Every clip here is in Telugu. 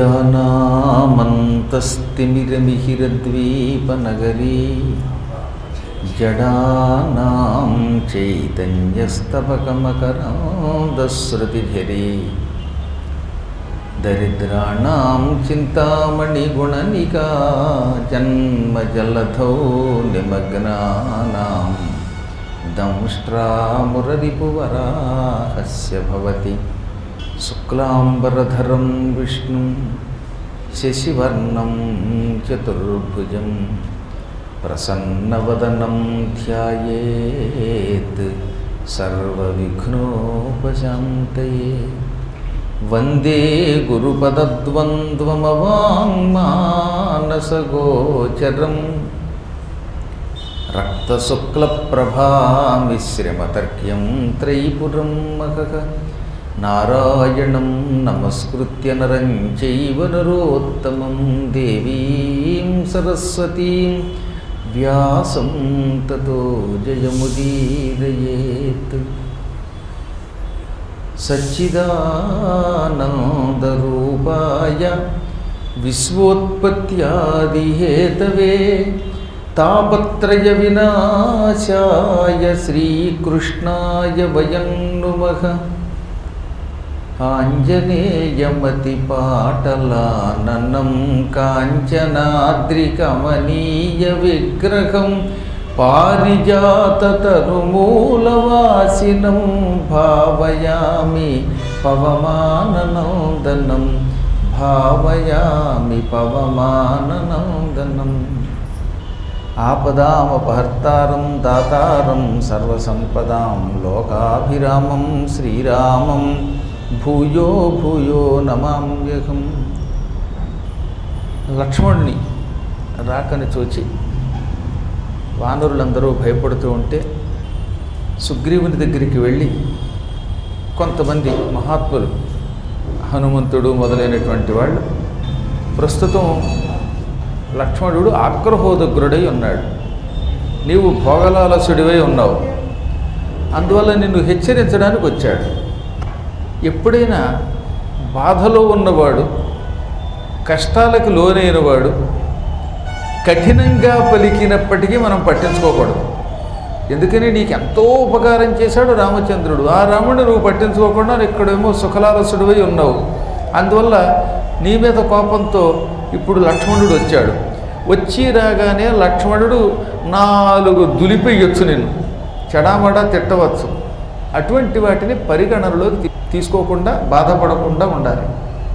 అవిద్యానామంతస్తిమిరమిహిరద్వీపనగరీ జడానాం చైతన్యస్తబకమకరాందశ్రుతిఝరీ దరిద్రాణం చింతామణిగుణనికా జన్మజలధౌ నిమగ్నానాం దంష్ట్రామురరిపువరాహస్య భవతి శుక్లాంబరధరం విష్ణుం శశివర్ణం చతుర్భుజం ప్రసన్నవదనం ధ్యాయేత్ సర్వవిఘ్నోపశాంతయే వందే గురుపదద్వంద్వమవాङ्మానసగోచరం రక్తశుక్లప్రభామిశ్రమతర్క్యం త్రైపురం మహః నారాయణం నమస్కృత్య నరం చైవ నరోత్తమం దేవీం సరస్వతీం వ్యాసం తతో జయముదీరయేత్ సచ్చిదానందరూపాయ విశ్వోత్పత్యాదిహేతవే తాపత్రయ వినాశాయ శ్రీకృష్ణాయ వయం నుమః ఆంజనేయమతిపాటలాననం కాంచనాద్రికమనీయ విగ్రహం పారిజాతతరుమూలవాసినం భావయామి పవమాననందనం భావయామి పవమాననందనం ఆపదామపహర్తారం దాతారం సర్వసంపదాం లోకాభిరామం శ్రీరామం భూయో భూయో నమామ్యహం లక్ష్మణుని రాకని చూచి వానరులందరూ భయపడుతూ ఉంటే సుగ్రీవుని దగ్గరికి వెళ్ళి కొంతమంది మహాత్ములు హనుమంతుడు మొదలైనటువంటి వాళ్ళు ప్రస్తుతం లక్ష్మణుడు ఆగ్రహోదగ్రుడై ఉన్నాడు నీవు భోగలాలసుడివై ఉన్నావు అందువల్ల నిన్ను హెచ్చరించడానికి వచ్చాడు ఎప్పుడైనా బాధలో ఉన్నవాడు కష్టాలకు లోనైనవాడు కఠినంగా పలికినప్పటికీ మనం పట్టించుకోకూడదు ఎందుకని నీకు ఎంతో ఉపకారం చేశాడు రామచంద్రుడు ఆ రాముడిని నువ్వు పట్టించుకోకుండా ఇక్కడేమో సుఖలాలసుడివై ఉన్నావు అందువల్ల నీ మీద కోపంతో ఇప్పుడు లక్ష్మణుడు వచ్చాడు వచ్చి రాగానే లక్ష్మణుడు నాలుగు దులిపేయొచ్చు నేను చెడామడా తిట్టవచ్చు అటువంటి వాటిని పరిగణనలోకి తీ- తీసుకోకుండా బాధపడకుండా ఉండాలి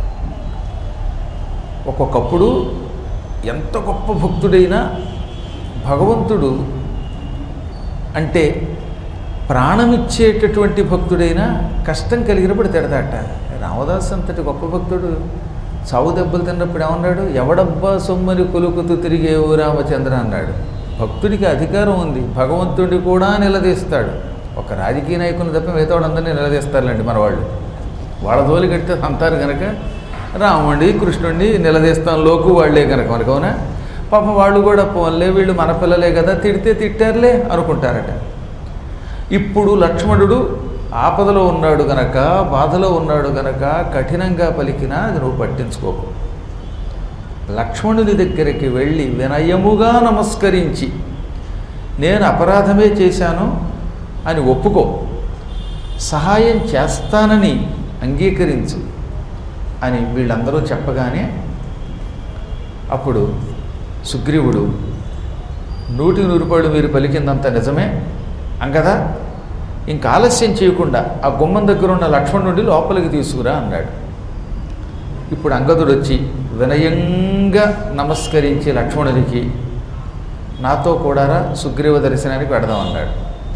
ఒక్కొక్కప్పుడు ఎంత గొప్ప భక్తుడైనా భగవంతుడు అంటే ప్రాణమిచ్చేటటువంటి భక్తుడైనా కష్టం కలిగినప్పుడు తిడతాట రామదాస్ అంతటి గొప్ప భక్తుడు చావు దెబ్బలు తిన్నప్పుడు ఏమన్నాడు ఎవడబ్బా సొమ్మని కొలుకుతూ తిరిగేవు రామచంద్ర అన్నాడు భక్తుడికి అధికారం ఉంది భగవంతుడి కూడా నిలదీస్తాడు ఒక రాజకీయ నాయకుని తప్ప మిగతా వాళ్ళందరినీ నిలదీస్తారులేండి మన వాళ్ళు వాళ్ళ జోలి కడితే అంటారు కనుక రాముడి కృష్ణుడిని నిలదీస్తాం లోకు వాళ్ళే కనుక మనకు అవునా పాపం వాళ్ళు కూడా పోన్లే వీళ్ళు మన పిల్లలే కదా తిడితే తిట్టారులే అనుకుంటారట ఇప్పుడు లక్ష్మణుడు ఆపదలో ఉన్నాడు గనక బాధలో ఉన్నాడు గనక కఠినంగా పలికినా అది నువ్వు పట్టించుకోకు లక్ష్మణుని దగ్గరికి వెళ్ళి వినయముగా నమస్కరించి నేను అపరాధమే చేశాను అని ఒప్పుకో సహాయం చేస్తానని అంగీకరించు అని వీళ్ళందరూ చెప్పగానే అప్పుడు సుగ్రీవుడు నూటి నూరుపాళ్ళు మీరు పలికిందంత నిజమే అంగదా ఇంకా ఆలస్యం చేయకుండా ఆ గుమ్మం దగ్గర ఉన్న లక్ష్మణుడి లోపలికి తీసుకురా అన్నాడు ఇప్పుడు అంగదుడు వచ్చి వినయంగా నమస్కరించి లక్ష్మణుడికి నాతో కూడా సుగ్రీవ దర్శనానికి పెడదాం అన్నాడు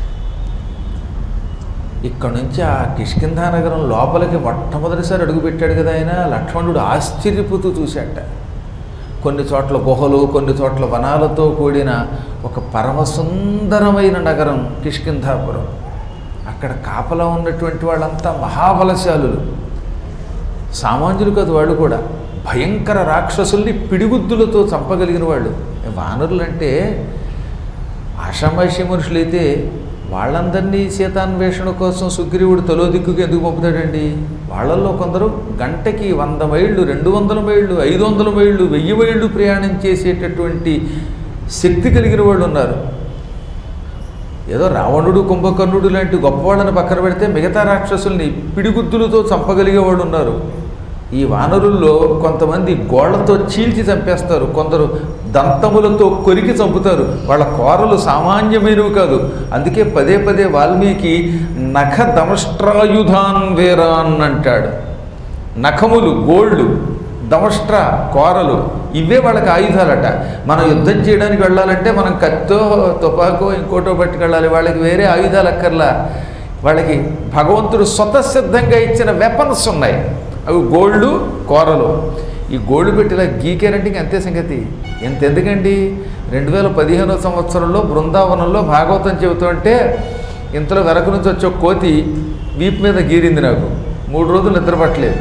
ఇక్కడ నుంచి ఆ కిష్కింధా నగరం లోపలికి మొట్టమొదటిసారి అడుగుపెట్టాడు కదా ఆయన లక్ష్మణుడు ఆశ్చర్యపోతూ చూశాట కొన్ని చోట్ల గుహలు కొన్ని చోట్ల వనాలతో కూడిన ఒక పరమసుందరమైన నగరం కిష్కింధాపురం అక్కడ కాపలా ఉన్నటువంటి వాళ్ళంతా మహాబలశాలులు సామాన్యులు కాదు వాళ్ళు కూడా భయంకర రాక్షసుల్ని పిడిగుద్దులతో చంపగలిగిన వాళ్ళు వానరులు అంటే ఆషామాషి మనుషులైతే వాళ్ళందరినీ సీతాన్వేషణ కోసం సుగ్రీవుడు తలో దిక్కుకి ఎందుకు పంపుతాడండి వాళ్ళల్లో కొందరు గంటకి వంద మైళ్ళు రెండు వందల మైళ్ళు ఐదు వందల మైళ్ళు వెయ్యి మైళ్ళు ప్రయాణం చేసేటటువంటి శక్తి కలిగిన వాళ్ళు ఉన్నారు ఏదో రావణుడు కుంభకర్ణుడు లాంటి గొప్పవాళ్ళని పక్కన పెడితే మిగతా రాక్షసుల్ని పిడిగుద్దులతో చంపగలిగే వాళ్ళు ఉన్నారు ఈ వానరుల్లో కొంతమంది గోళ్లతో చీల్చి చంపేస్తారు కొందరు దంతములతో కొరికి చంపుతారు వాళ్ళ కోరలు సామాన్యమైనవి కాదు అందుకే పదే పదే వాల్మీకి నఖ దమష్ట్రాయుధాన్ వేరాన్ అంటాడు నఖములు గోళ్ళు దమష్ట్ర కోరలు ఇవే వాళ్ళకి ఆయుధాలట మనం యుద్ధం చేయడానికి వెళ్ళాలంటే మనం కత్తో తుపాకో ఇంకోటో పట్టుకెళ్ళాలి వాళ్ళకి వేరే ఆయుధాలు అక్కర్లా వాళ్ళకి భగవంతుడు స్వతసిద్ధంగా ఇచ్చిన వెపన్స్ ఉన్నాయి అవి గోళ్ళు కోరలు ఈ గోళ్ళు పెట్టిలా గీకారంటే ఇంక అంతే సంగతి ఎంత ఎందుకండి రెండు వేల పదిహేనో సంవత్సరంలో బృందావనంలో భాగవతం చెబుతుంటే ఇంతలో వెనక నుంచి వచ్చే కోతి వీపు మీద గీరింది నాకు మూడు రోజులు నిద్రపట్టలేదు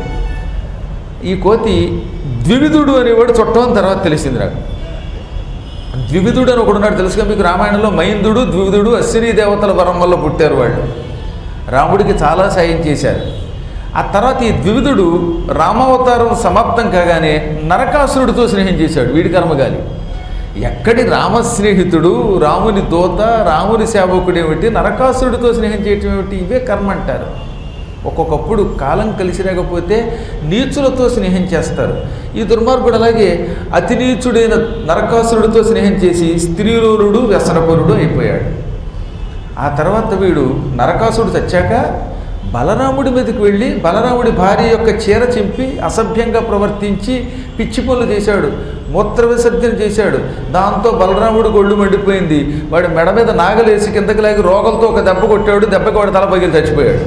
ఈ కోతి ద్వివిధుడు అనేవాడు చుట్టం తర్వాత తెలిసింది నాకు ద్వివిధుడు అని ఒకడున్నాడు తెలుసుగా మీకు రామాయణంలో మైందుడు ద్వివిధుడు అశ్విని దేవతల వరం వల్ల పుట్టారు వాళ్ళు రాముడికి చాలా సాయం చేశారు ఆ తర్వాత ఈ ద్వివిధుడు రామావతారం సమాప్తం కాగానే నరకాసురుడితో స్నేహం చేశాడు వీడి కర్మగాలి ఎక్కడి రామస్నేహితుడు రాముని దోత రాముని సేవకుడేమిటి నరకాసురుడితో స్నేహం చేయటం ఏమిటి ఇవే కర్మ అంటారు ఒక్కొక్కప్పుడు కాలం కలిసి రాకపోతే నీచులతో స్నేహం చేస్తారు ఈ దుర్మార్గుడు అలాగే అతి నీచుడైన నరకాసురుడితో స్నేహం చేసి స్త్రీలోనుడు వ్యసనపరుడు అయిపోయాడు ఆ తర్వాత వీడు నరకాసుడు చచ్చాక బలరాముడి మీదకి వెళ్ళి బలరాముడి భార్య యొక్క చీర చింపి అసభ్యంగా ప్రవర్తించి పిచ్చి పనులు చేశాడు మూత్ర విసర్జన చేశాడు దాంతో బలరాముడు గొళ్ళు మండిపోయింది వాడి మెడ మీద నాగలేసి కిందకి లాగి రోగలతో ఒక దెబ్బ కొట్టాడు దెబ్బకి వాడు తల పగిలి చచ్చిపోయాడు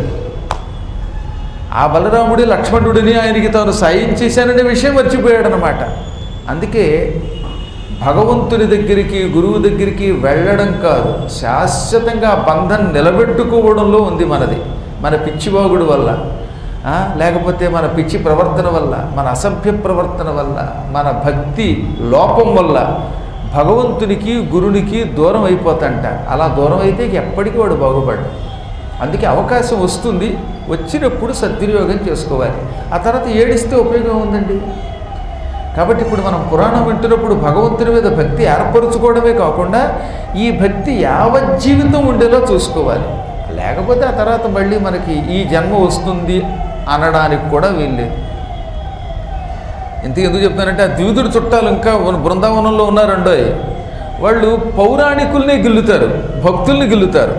ఆ బలరాముడి లక్ష్మణుడిని ఆయనకి తాను సాయం చేశాననే విషయం మర్చిపోయాడనమాట అందుకే భగవంతుని దగ్గరికి గురువు దగ్గరికి వెళ్ళడం కాదు శాశ్వతంగా ఆ బంధం నిలబెట్టుకోవడంలో ఉంది మనది మన పిచ్చివాగుడు వల్ల ఆ, లేకపోతే మన పిచ్చి ప్రవర్తన వల్ల మన అసభ్య ప్రవర్తన వల్ల మన భక్తి లోపం వల్ల భగవంతునికి గురునికి దూరం అయిపోతంట అలా దూరం అయితే ఇక ఎప్పటికీ వాడు బాగుపడ్డు అందుకే అవకాశం వస్తుంది వచ్చినప్పుడు సద్వినియోగం చేసుకోవాలి ఆ తర్వాత ఏడిస్తే ఉపయోగం ఉందండి కాబట్టి ఇప్పుడు మనం పురాణం వింటున్నప్పుడు భగవంతుని మీద భక్తి ఏర్పరచుకోవడమే కాకుండా ఈ భక్తి యావజ్జీవితం ఉండేలా చూసుకోవాలి లేకపోతే ఆ తర్వాత మళ్ళీ మనకి ఈ జన్మ వస్తుంది అనడానికి కూడా వీల్లేదు ఇంత ఎందుకు చెప్తానంటే ఆ ద్విధుడు చుట్టాలు ఇంకా ఉన్న బృందావనంలో ఉన్నారండోయ్ వాళ్ళు పౌరాణికుల్ని గిల్లుతారు భక్తుల్ని గిల్లుతారు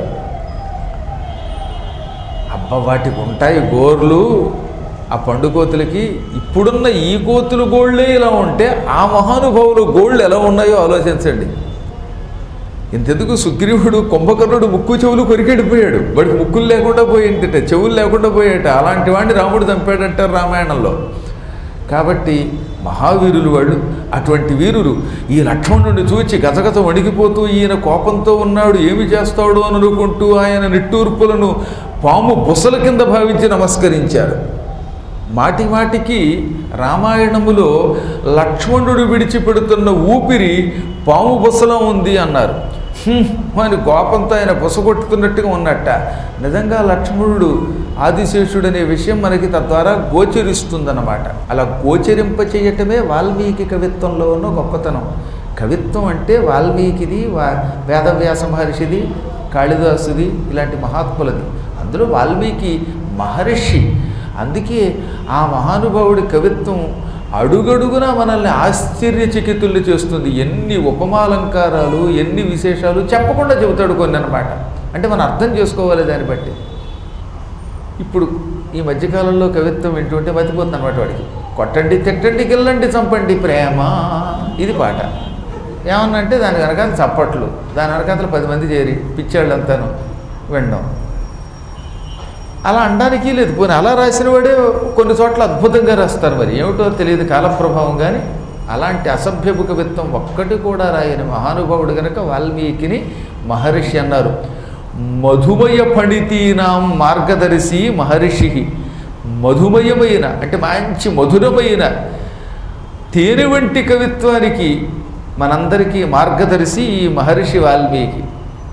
అబ్బ వాటికి ఉంటాయి గోర్లు ఆ పండు కోతులకి ఇప్పుడున్న ఈ కోతులు గోళ్ళే ఇలా ఉంటే ఆ మహానుభావులు గోళ్ళు ఎలా ఉన్నాయో ఆలోచించండి ఇంతెందుకు సుగ్రీవుడు కుంభకర్ణుడు ముక్కు చెవులు కొరికెడిపోయాడు వాడికి ముక్కులు లేకుండా పోయిందట చెవులు లేకుండా పోయేట అలాంటి వాడిని రాముడు చంపాడంటారు రామాయణంలో కాబట్టి మహావీరులు వాళ్ళు అటువంటి వీరులు ఈ లక్ష్మణుడిని చూచి గజగజ వణికిపోతూ ఈయన కోపంతో ఉన్నాడు ఏమి చేస్తాడు అని అనుకుంటూ ఆయన నిట్టూర్పులను పాము బుసల కింద భావించి నమస్కరించారు మాటి మాటికి రామాయణములో లక్ష్మణుడు విడిచిపెడుతున్న ఊపిరి పాము బుసలో ఉంది అన్నారు హ్మ్, అని కోపంతో ఆయన బుసగొట్టుతున్నట్టుగా ఉన్నట్ట నిజంగా లక్ష్మణుడు ఆదిశేషుడు అనే విషయం మనకి తద్వారా గోచరిస్తుందన్నమాట అలా గోచరింప చేయటమే వాల్మీకి కవిత్వంలో ఉన్న గొప్పతనం కవిత్వం అంటే వాల్మీకిది వా వేదవ్యాస మహర్షిది కాళిదాసుది ఇలాంటి మహాత్ములది అందులో వాల్మీకి మహర్షి అందుకే ఆ మహానుభావుడి కవిత్వం అడుగడుగునా మనల్ని ఆశ్చర్యచకితుల్ని చేస్తుంది ఎన్ని ఉపమాలంకారాలు ఎన్ని విశేషాలు చెప్పకుండా చెబుతాడు కొన్ని అనమాట అంటే మనం అర్థం చేసుకోవాలి దాన్ని బట్టి ఇప్పుడు ఈ మధ్యకాలంలో కవిత్వం వింటుంటే మతిపోతుంది అనమాట వాడికి కొట్టండి తిట్టండి గిల్లండి చంపండి ప్రేమ ఇది పాట ఏమన్నంటే దాని వెనకాల చప్పట్లు దాని వెనకాతలు పది మంది చేరి పిచ్చాళ్ళంతాను వినడం అలా అనడానికి లేదు పోనీ అలా రాసిన వాడే కొన్ని చోట్ల అద్భుతంగా రాస్తారు మరి ఏమిటో తెలియదు కాలప్రభావం కానీ అలాంటి అసభ్యపు కవిత్వం ఒక్కటి కూడా రాయని మహానుభావుడు గనక వాల్మీకిని మహర్షి అన్నారు మధుమయ పండితీనాం మార్గదర్శి మహర్షి మధుమయమైన అంటే మంచి మధురమైన తేనె వంటి కవిత్వానికి మనందరికీ మార్గదర్శి ఈ మహర్షి వాల్మీకి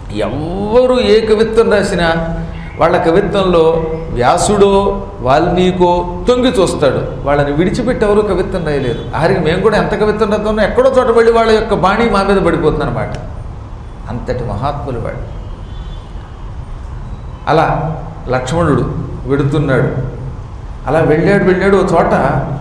ఎవ్వరు ఏ కవిత్వం రాసినా వాళ్ళ కవిత్వంలో వ్యాసుడో వాల్మీకో తొంగి చూస్తాడు వాళ్ళని విడిచిపెట్టి ఎవరు కవిత్వం రాయలేరు ఆఖరికి మేము కూడా ఎంత కవిత్వం రాద్దామో ఎక్కడో చోట వెళ్ళి వాళ్ళ యొక్క బాణి మా మీద పడిపోతుంది అనమాట అంతటి మహాత్ములు వాడు అలా లక్ష్మణుడు వెడుతున్నాడు అలా వెళ్ళాడు వెళ్ళాడు ఓ చోట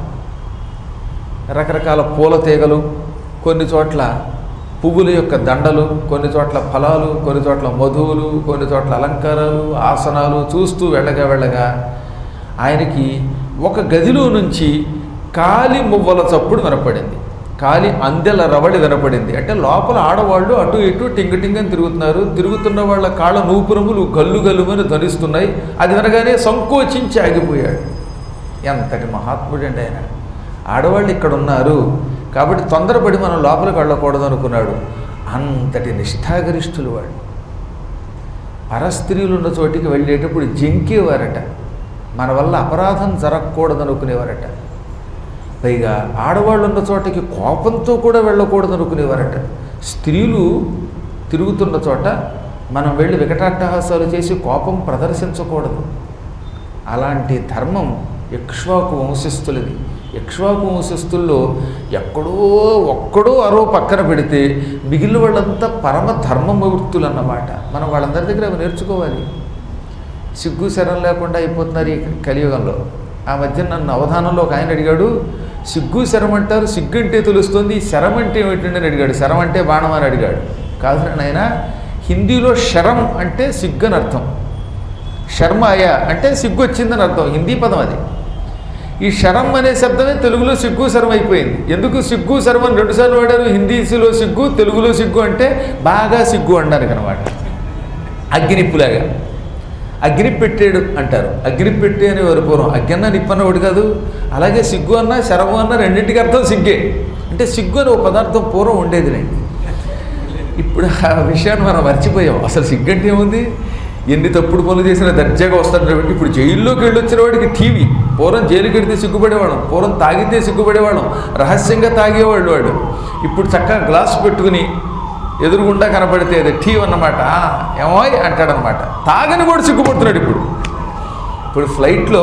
రకరకాల పూల తీగలు కొన్ని చోట్ల పువ్వుల యొక్క దండలు కొన్ని చోట్ల ఫలాలు కొన్ని చోట్ల మధువులు కొన్ని చోట్ల అలంకారాలు ఆసనాలు చూస్తూ వెళ్ళగా వెళ్ళగా ఆయనకి ఒక గదిలో నుంచి కాలి మువ్వల చప్పుడు వినపడింది కాలి అందెల రవడి వినపడింది అంటే లోపల ఆడవాళ్ళు అటు ఇటు టింగ టింగని తిరుగుతున్నారు తిరుగుతున్న వాళ్ళ కాళ్ళ నూపురములు గల్లు గల్లుమని ధ్వనిస్తున్నాయి అది వినగానే సంకోచించి ఆగిపోయాడు ఎంతటి మహాత్ముడండి ఆయన ఆడవాళ్ళు ఇక్కడ ఉన్నారు కాబట్టి తొందరపడి మనం లోపలికి వెళ్ళకూడదు అనుకున్నాడు అంతటి నిష్ఠాగరిష్ఠులు వాడు పరస్త్రీలు ఉన్న చోటికి వెళ్ళేటప్పుడు జంకేవారట మన వల్ల అపరాధం జరగకూడదు అనుకునేవారట పైగా ఆడవాళ్ళు ఉన్న చోటకి కోపంతో కూడా వెళ్ళకూడదు అనుకునేవారట స్త్రీలు తిరుగుతున్న చోట మనం వెళ్ళి వికటాట్టహాసాలు చేసి కోపం ప్రదర్శించకూడదు అలాంటి ధర్మం ఇక్ష్వాకు వంశస్థులది ఇక్ష్వాకు వంశస్థుల్లో ఎక్కడో ఒక్కడో అరో పక్కన పెడితే మిగిలిన వాళ్ళంతా పరమ ధర్మమూర్తులు అన్నమాట మనం వాళ్ళందరి దగ్గర అవి నేర్చుకోవాలి సిగ్గు శరం లేకుండా అయిపోతున్నారు ఈ కలియుగంలో ఆ మధ్య నన్ను అవధానంలో ఒక ఆయన అడిగాడు సిగ్గు శరం అంటారు సిగ్గు అంటే తెలుస్తుంది ఈ శరం అంటే ఏమిటండి అని అడిగాడు శరం అంటే బాణం అని అడిగాడు కాదు నాయన హిందీలో శరం అంటే సిగ్గు అని అర్థం శర్మ అయ్యా అంటే సిగ్గు వచ్చిందని అర్థం హిందీ పదం అది ఈ శరం అనే శబ్దమే తెలుగులో సిగ్గు శరం అయిపోయింది ఎందుకు సిగ్గు శరం అని రెండుసార్లు వాడారు హిందీలో సిగ్గు తెలుగులో సిగ్గు అంటే బాగా సిగ్గు అనడానికి అనమాట అగ్నిప్పులాగా అగ్ని పెట్టాడు అంటారు అగ్ని పెట్టి అని వారు పూర్వం అగ్గిన్న నిప్పన్న ఒకటి కాదు అలాగే సిగ్గు అన్న శరము అన్న రెండింటికి అర్థం సిగ్గే అంటే సిగ్గు అని ఒక పదార్థం పూర్వం ఉండేదిలేండి ఇప్పుడు ఆ విషయాన్ని మనం మర్చిపోయాం అసలు సిగ్గంటే ఏముంది ఎన్ని తప్పుడు పనులు చేసినా దర్జాగా వస్తాడు ఇప్పుడు జైల్లోకి వెళ్ళి వచ్చిన వాడికి టీవీ పూర్వం జైలుకి వెడితే సిగ్గుపడేవాళ్ళం పూర్వం తాగితే సిగ్గుపడేవాళ్ళం రహస్యంగా తాగేవాళ్ళు వాడు ఇప్పుడు చక్కగా గ్లాస్ పెట్టుకుని ఎదురుగుండా కనపడితే అది టీ అన్నమాట ఏమోయ్ అంటాడనమాట తాగని కూడా సిగ్గుపడుతున్నాడు ఇప్పుడు ఇప్పుడు ఫ్లైట్లో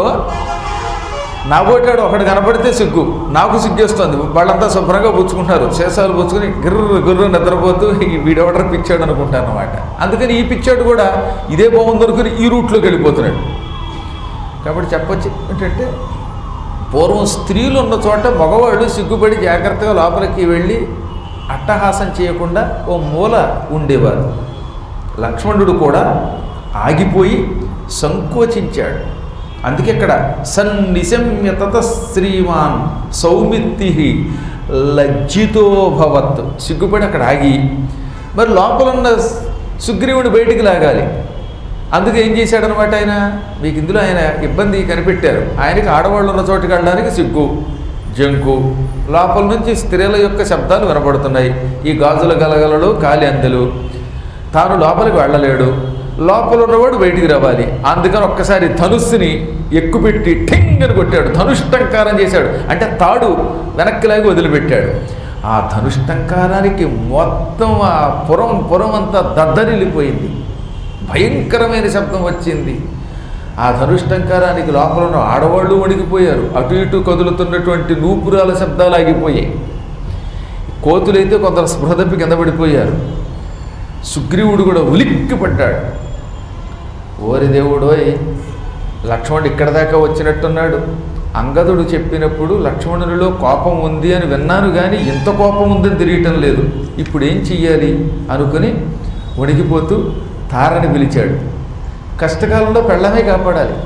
నాబోటాడు ఒకడు కనపడితే సిగ్గు నాకు సిగ్గేస్తుంది వాళ్ళంతా శుభ్రంగా పుచ్చుకుంటారు శేషాలు పుచ్చుకుని గిర్ర గుర్ర నిద్రపోతూ ఈ వీడెవడర్ పిచ్చాడు అనుకుంటారు అనమాట అందుకని ఈ పిచ్చాడు కూడా ఇదే బాగుంది అనుకుని ఈ రూట్లోకి వెళ్ళిపోతున్నాడు కాబట్టి చెప్పొచ్చు ఏంటంటే పూర్వం స్త్రీలు ఉన్న చోట మగవాళ్ళు సిగ్గుపడి జాగ్రత్తగా లోపలికి వెళ్ళి అట్టహాసం చేయకుండా ఓ మూల ఉండేవారు లక్ష్మణుడు కూడా ఆగిపోయి సంకోచించాడు అందుకే ఇక్కడ సన్నిశమ్య తత శ్రీమాన్ సౌమిత్తి లజ్జితోభవత్ సిగ్గుపడి అక్కడ ఆగి మరి లోపల ఉన్న సుగ్రీవుని బయటికి లాగాలి అందుకే ఏం చేశాడనమాట ఆయన మీకు ఇందులో ఆయన ఇబ్బంది కనిపెట్టారు ఆయనకి ఆడవాళ్ళు ఉన్న చోటుకి వెళ్ళడానికి సిగ్గు జంకు లోపల నుంచి స్త్రీల యొక్క శబ్దాలు వినపడుతున్నాయి ఈ గాజుల గలగలలు కాలి అందెలు తాను లోపలికి వెళ్ళలేడు లోపల ఉన్నవాడు బయటికి రావాలి అందుకని ఒక్కసారి ధనుస్సుని ఎక్కుపెట్టి ఠింగ్ అని కొట్టాడు ధనుష్టంకారం చేశాడు అంటే తాడు వెనక్కిలాగి వదిలిపెట్టాడు ఆ ధనుష్టంకారానికి మొత్తం ఆ పురం పురం అంతా దద్దరిల్లిపోయింది భయంకరమైన శబ్దం వచ్చింది ఆ ధనుష్టంకారానికి లోపల ఉన్న ఆడవాళ్ళు వణికిపోయారు అటు ఇటు కదులుతున్నటువంటి నూపురాల శబ్దాలు ఆగిపోయాయి కోతులైతే కొందరు స్పృహ తప్పి కింద పడిపోయారు సుగ్రీవుడు కూడా ఉలిక్కి పడ్డాడు ఓరి దేవుడోయ్ లక్ష్మణుడు ఇక్కడ దాకా వచ్చినట్టున్నాడు అంగదుడు చెప్పినప్పుడు లక్ష్మణునిలో కోపం ఉంది అని విన్నాను కానీ ఇంత కోపం ఉందని తెలియటం లేదు ఇప్పుడు ఏం చెయ్యాలి అనుకుని వణికిపోతూ తారని పిలిచాడు కష్టకాలంలో పెళ్ళమే కాపాడాలి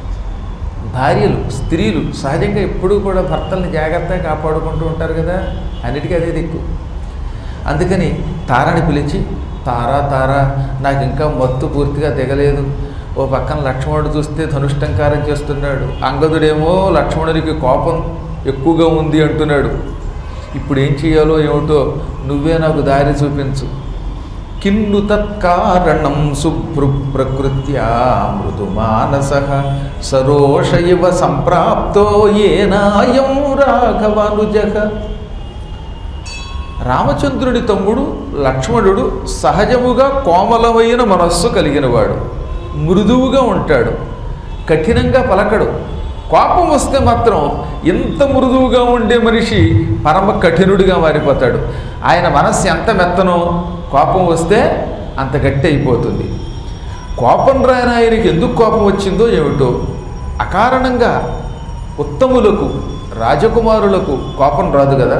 భార్యలు స్త్రీలు సహజంగా ఎప్పుడూ కూడా భర్తల్ని జాగ్రత్తగా కాపాడుకుంటూ ఉంటారు కదా అన్నిటికీ అదే దిక్కు అందుకని తారని పిలిచి తారా తారా నాకు ఇంకా మత్తు పూర్తిగా దిగలేదు ఓ పక్కన లక్ష్మణుడు చూస్తే ధనుష్టంకారం చేస్తున్నాడు అంగదుడేమో లక్ష్మణుడికి కోపం ఎక్కువగా ఉంది అంటున్నాడు ఇప్పుడు ఏం చేయాలో ఏమిటో నువ్వే నాకు దారి చూపించు కిన్ను తత్కారణం శుభ్రు ప్రకృత్యా మృదు మానస సరోష ఇవ సంప్రాప్తో ఏనాయం రాఘవానుజ రామచంద్రుడి తమ్ముడు లక్ష్మణుడు సహజముగా కోమలమైన మనస్సు కలిగినవాడు మృదువుగా ఉంటాడు కఠినంగా పలకడు కోపం వస్తే మాత్రం ఎంత మృదువుగా ఉండే మనిషి పరమ కఠినుడిగా మారిపోతాడు ఆయన మనస్సు ఎంత మెత్తనో కోపం వస్తే అంత గట్టి అయిపోతుంది కోపం రాని ఆయనకి ఎందుకు కోపం వచ్చిందో ఏమిటో అకారణంగా ఉత్తములకు రాజకుమారులకు కోపం రాదు కదా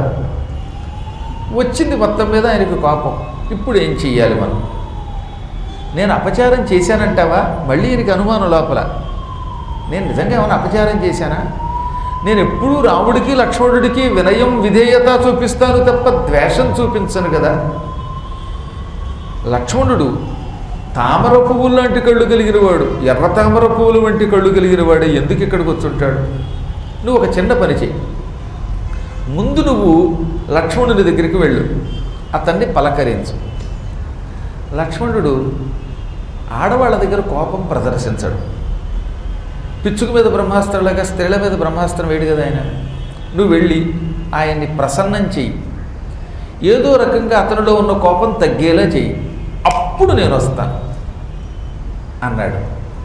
వచ్చింది మొత్తం మీద ఆయనకు కోపం ఇప్పుడు ఏం చెయ్యాలి మనం నేను అపచారం చేశానంటావా మళ్ళీ ఈయనకి అనుమానం లోపల నేను నిజంగా ఏమైనా అపచారం చేశానా నేను ఎప్పుడూ రాముడికి లక్ష్మణుడికి వినయం విధేయత చూపిస్తాను తప్ప ద్వేషం చూపించను కదా లక్ష్మణుడు తామర పువ్వులు లాంటి కళ్ళు కలిగిన వాడు ఎర్ర తామర పువ్వులు వంటి కళ్ళు కలిగిన వాడే ఎందుకు ఇక్కడికి వచ్చుంటాడు నువ్వు ఒక చిన్న పని చెయ్యి ముందు నువ్వు లక్ష్మణుడి దగ్గరికి వెళ్ళు అతన్ని పలకరించు లక్ష్మణుడు ఆడవాళ్ళ దగ్గర కోపం ప్రదర్శించడు పిచ్చుక మీద బ్రహ్మాస్త్రంలాగా స్త్రీల మీద బ్రహ్మాస్త్రం వేడు కదా ఆయన నువ్వు వెళ్ళి ఆయన్ని ప్రసన్నం చెయ్యి ఏదో రకంగా అతనిలో ఉన్న కోపం తగ్గేలా చెయ్యి అప్పుడు నేను వస్తాను అన్నాడు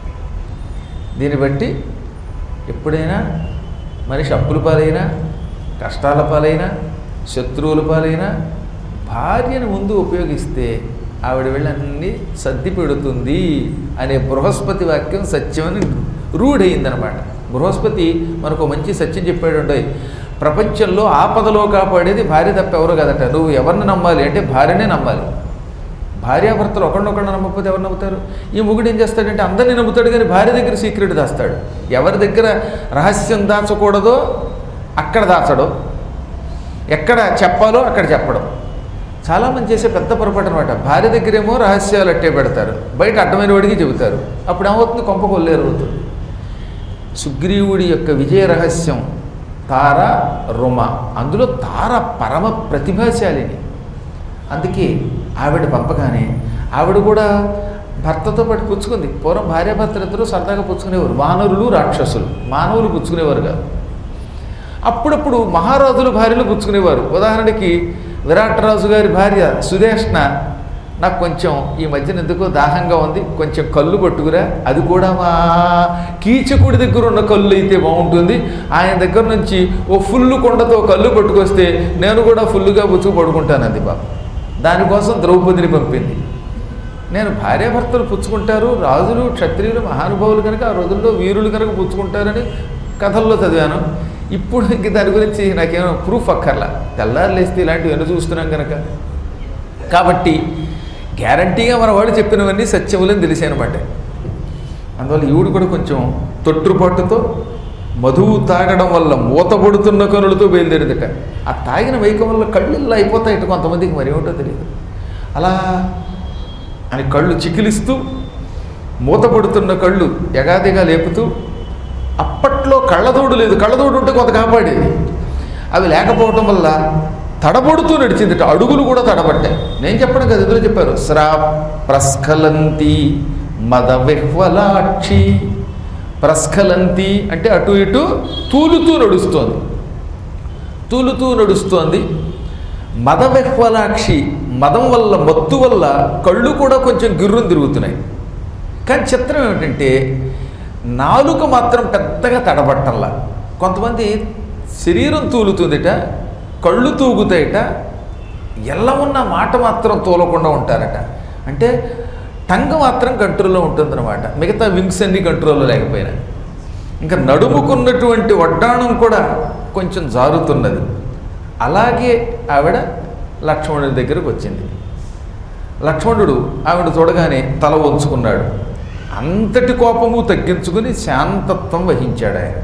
దీన్ని బట్టి ఎప్పుడైనా మనిషి అప్పుల పాలైనా కష్టాల పాలైనా శత్రువుల పాలైనా భార్యను ముందు ఉపయోగిస్తే ఆవిడ వెళ్ళి అన్నీ సర్ది పెడుతుంది అనే బృహస్పతి వాక్యం సత్యమని రూఢయిందనమాట బృహస్పతి మనకు మంచి సత్యం చెప్పాడు ఉండయి ప్రపంచంలో ఆపదలో కాపాడేది భార్య తప్ప ఎవరు కదట నువ్వు ఎవరిని నమ్మాలి అంటే భార్యనే నమ్మాలి భార్యాభర్తలు ఒకరినొకరిని నమ్మకపోతే ఎవరు నమ్ముతారు ఈ ముగుడు ఏం చేస్తాడంటే అందరినీ నమ్ముతాడు కానీ భార్య దగ్గర సీక్రెట్ దాస్తాడు ఎవరి దగ్గర రహస్యం దాచకూడదో అక్కడ దాచడం ఎక్కడ చెప్పాలో అక్కడ చెప్పడం చాలామంది చేసే పెద్ద పొరపాటు అనమాట భార్య దగ్గరేమో రహస్యాలు అట్టే పెడతారు బయట అడ్డమైన వాడికి చెబుతారు అప్పుడు ఏమవుతుంది కొంప కొల్లేరు అవుతుంది సుగ్రీవుడి యొక్క విజయ రహస్యం తార రుమ అందులో తార పరమ ప్రతిభాశాలిని అందుకే ఆవిడ పంపగానే ఆవిడ కూడా భర్తతో పాటు పుచ్చుకుంది పూర్వం భార్యాభర్తలు ఇద్దరు సరదాగా పుచ్చుకునేవారు వానరులు రాక్షసులు మానవులు పుచ్చుకునేవారు కాదు అప్పుడప్పుడు మహారాజులు భార్యలు పుచ్చుకునేవారు ఉదాహరణకి విరాట్ రాజు గారి భార్య సుదేష్ణ నాకు కొంచెం ఈ మధ్యన ఎందుకో దాహంగా ఉంది కొంచెం కళ్ళు పట్టుకురా అది కూడా మా కీచకుడి దగ్గర ఉన్న కళ్ళు అయితే బాగుంటుంది ఆయన దగ్గర నుంచి ఓ ఫుల్ కొండతో కళ్ళు పట్టుకొస్తే నేను కూడా ఫుల్గా పుచ్చుకు పడుకుంటాను అది బాబు దానికోసం ద్రౌపదిని పంపింది నేను భార్యాభర్తలు పుచ్చుకుంటారు రాజులు క్షత్రియులు మహానుభావులు కనుక ఆ రోజుల్లో వీరులు కనుక పుచ్చుకుంటారని కథల్లో చదివాను ఇప్పుడు ఇంక దాని గురించి నాకేమో ప్రూఫ్ అక్కర్లా తెల్లారు లేస్తే ఇలాంటివి ఎన్ని చూస్తున్నాం కనుక కాబట్టి గ్యారంటీగా మన వాడు చెప్పినవన్నీ సత్యములని తెలిసానమాట అందువల్ల ఈవిడు కూడా కొంచెం తొట్టుపాటుతో మధువు తాగడం వల్ల మూతపడుతున్న కనులతో బయలుదేరిందట ఆ తాగిన వైకం వల్ల కళ్ళిల్లా అయిపోతాయట కొంతమందికి మరి ఏమిటో తెలియదు అలా అని కళ్ళు చికిలిస్తూ మూతపడుతున్న కళ్ళు ఎగాదిగా లేపుతూ అప్పట్లో కళ్ళదోడు లేదు కళ్ళదోడు ఉంటే కొంత కాపాడేది అవి లేకపోవటం వల్ల తడబడుతూ నడిచిందిట అడుగులు కూడా తడబట్టాయి నేను చెప్పడం కదా ఎదురు చెప్పారు స్రా ప్రస్ఖలంతి మద విహ్వలాక్షి ప్రస్ఖలంతి అంటే అటు ఇటు తూలుతూ నడుస్తోంది తూలుతూ నడుస్తోంది మద విహ్వలాక్షి మదం వల్ల మత్తు వల్ల కళ్ళు కూడా కొంచెం గిర్రును తిరుగుతున్నాయి కానీ చిత్రం ఏమిటంటే నాలుక మాత్రం పెద్దగా తడబట్టల్లా కొంతమంది శరీరం తూలుతుందిట కళ్ళు తూగుతాయట ఎలా ఉన్న మాట మాత్రం తూలకుండా ఉంటారట అంటే టంగ్ మాత్రం కంట్రోల్లో ఉంటుందన్నమాట మిగతా వింగ్స్ అన్ని కంట్రోల్లో లేకపోయినా ఇంకా నడుముకున్నటువంటి వడ్డాణం కూడా కొంచెం జారుతున్నది అలాగే ఆవిడ లక్ష్మణుడి దగ్గరకు వచ్చింది లక్ష్మణుడు ఆవిడ చూడగానే తల వంచుకున్నాడు అంతటి కోపము తగ్గించుకుని శాంతత్వం వహించాడు ఆయన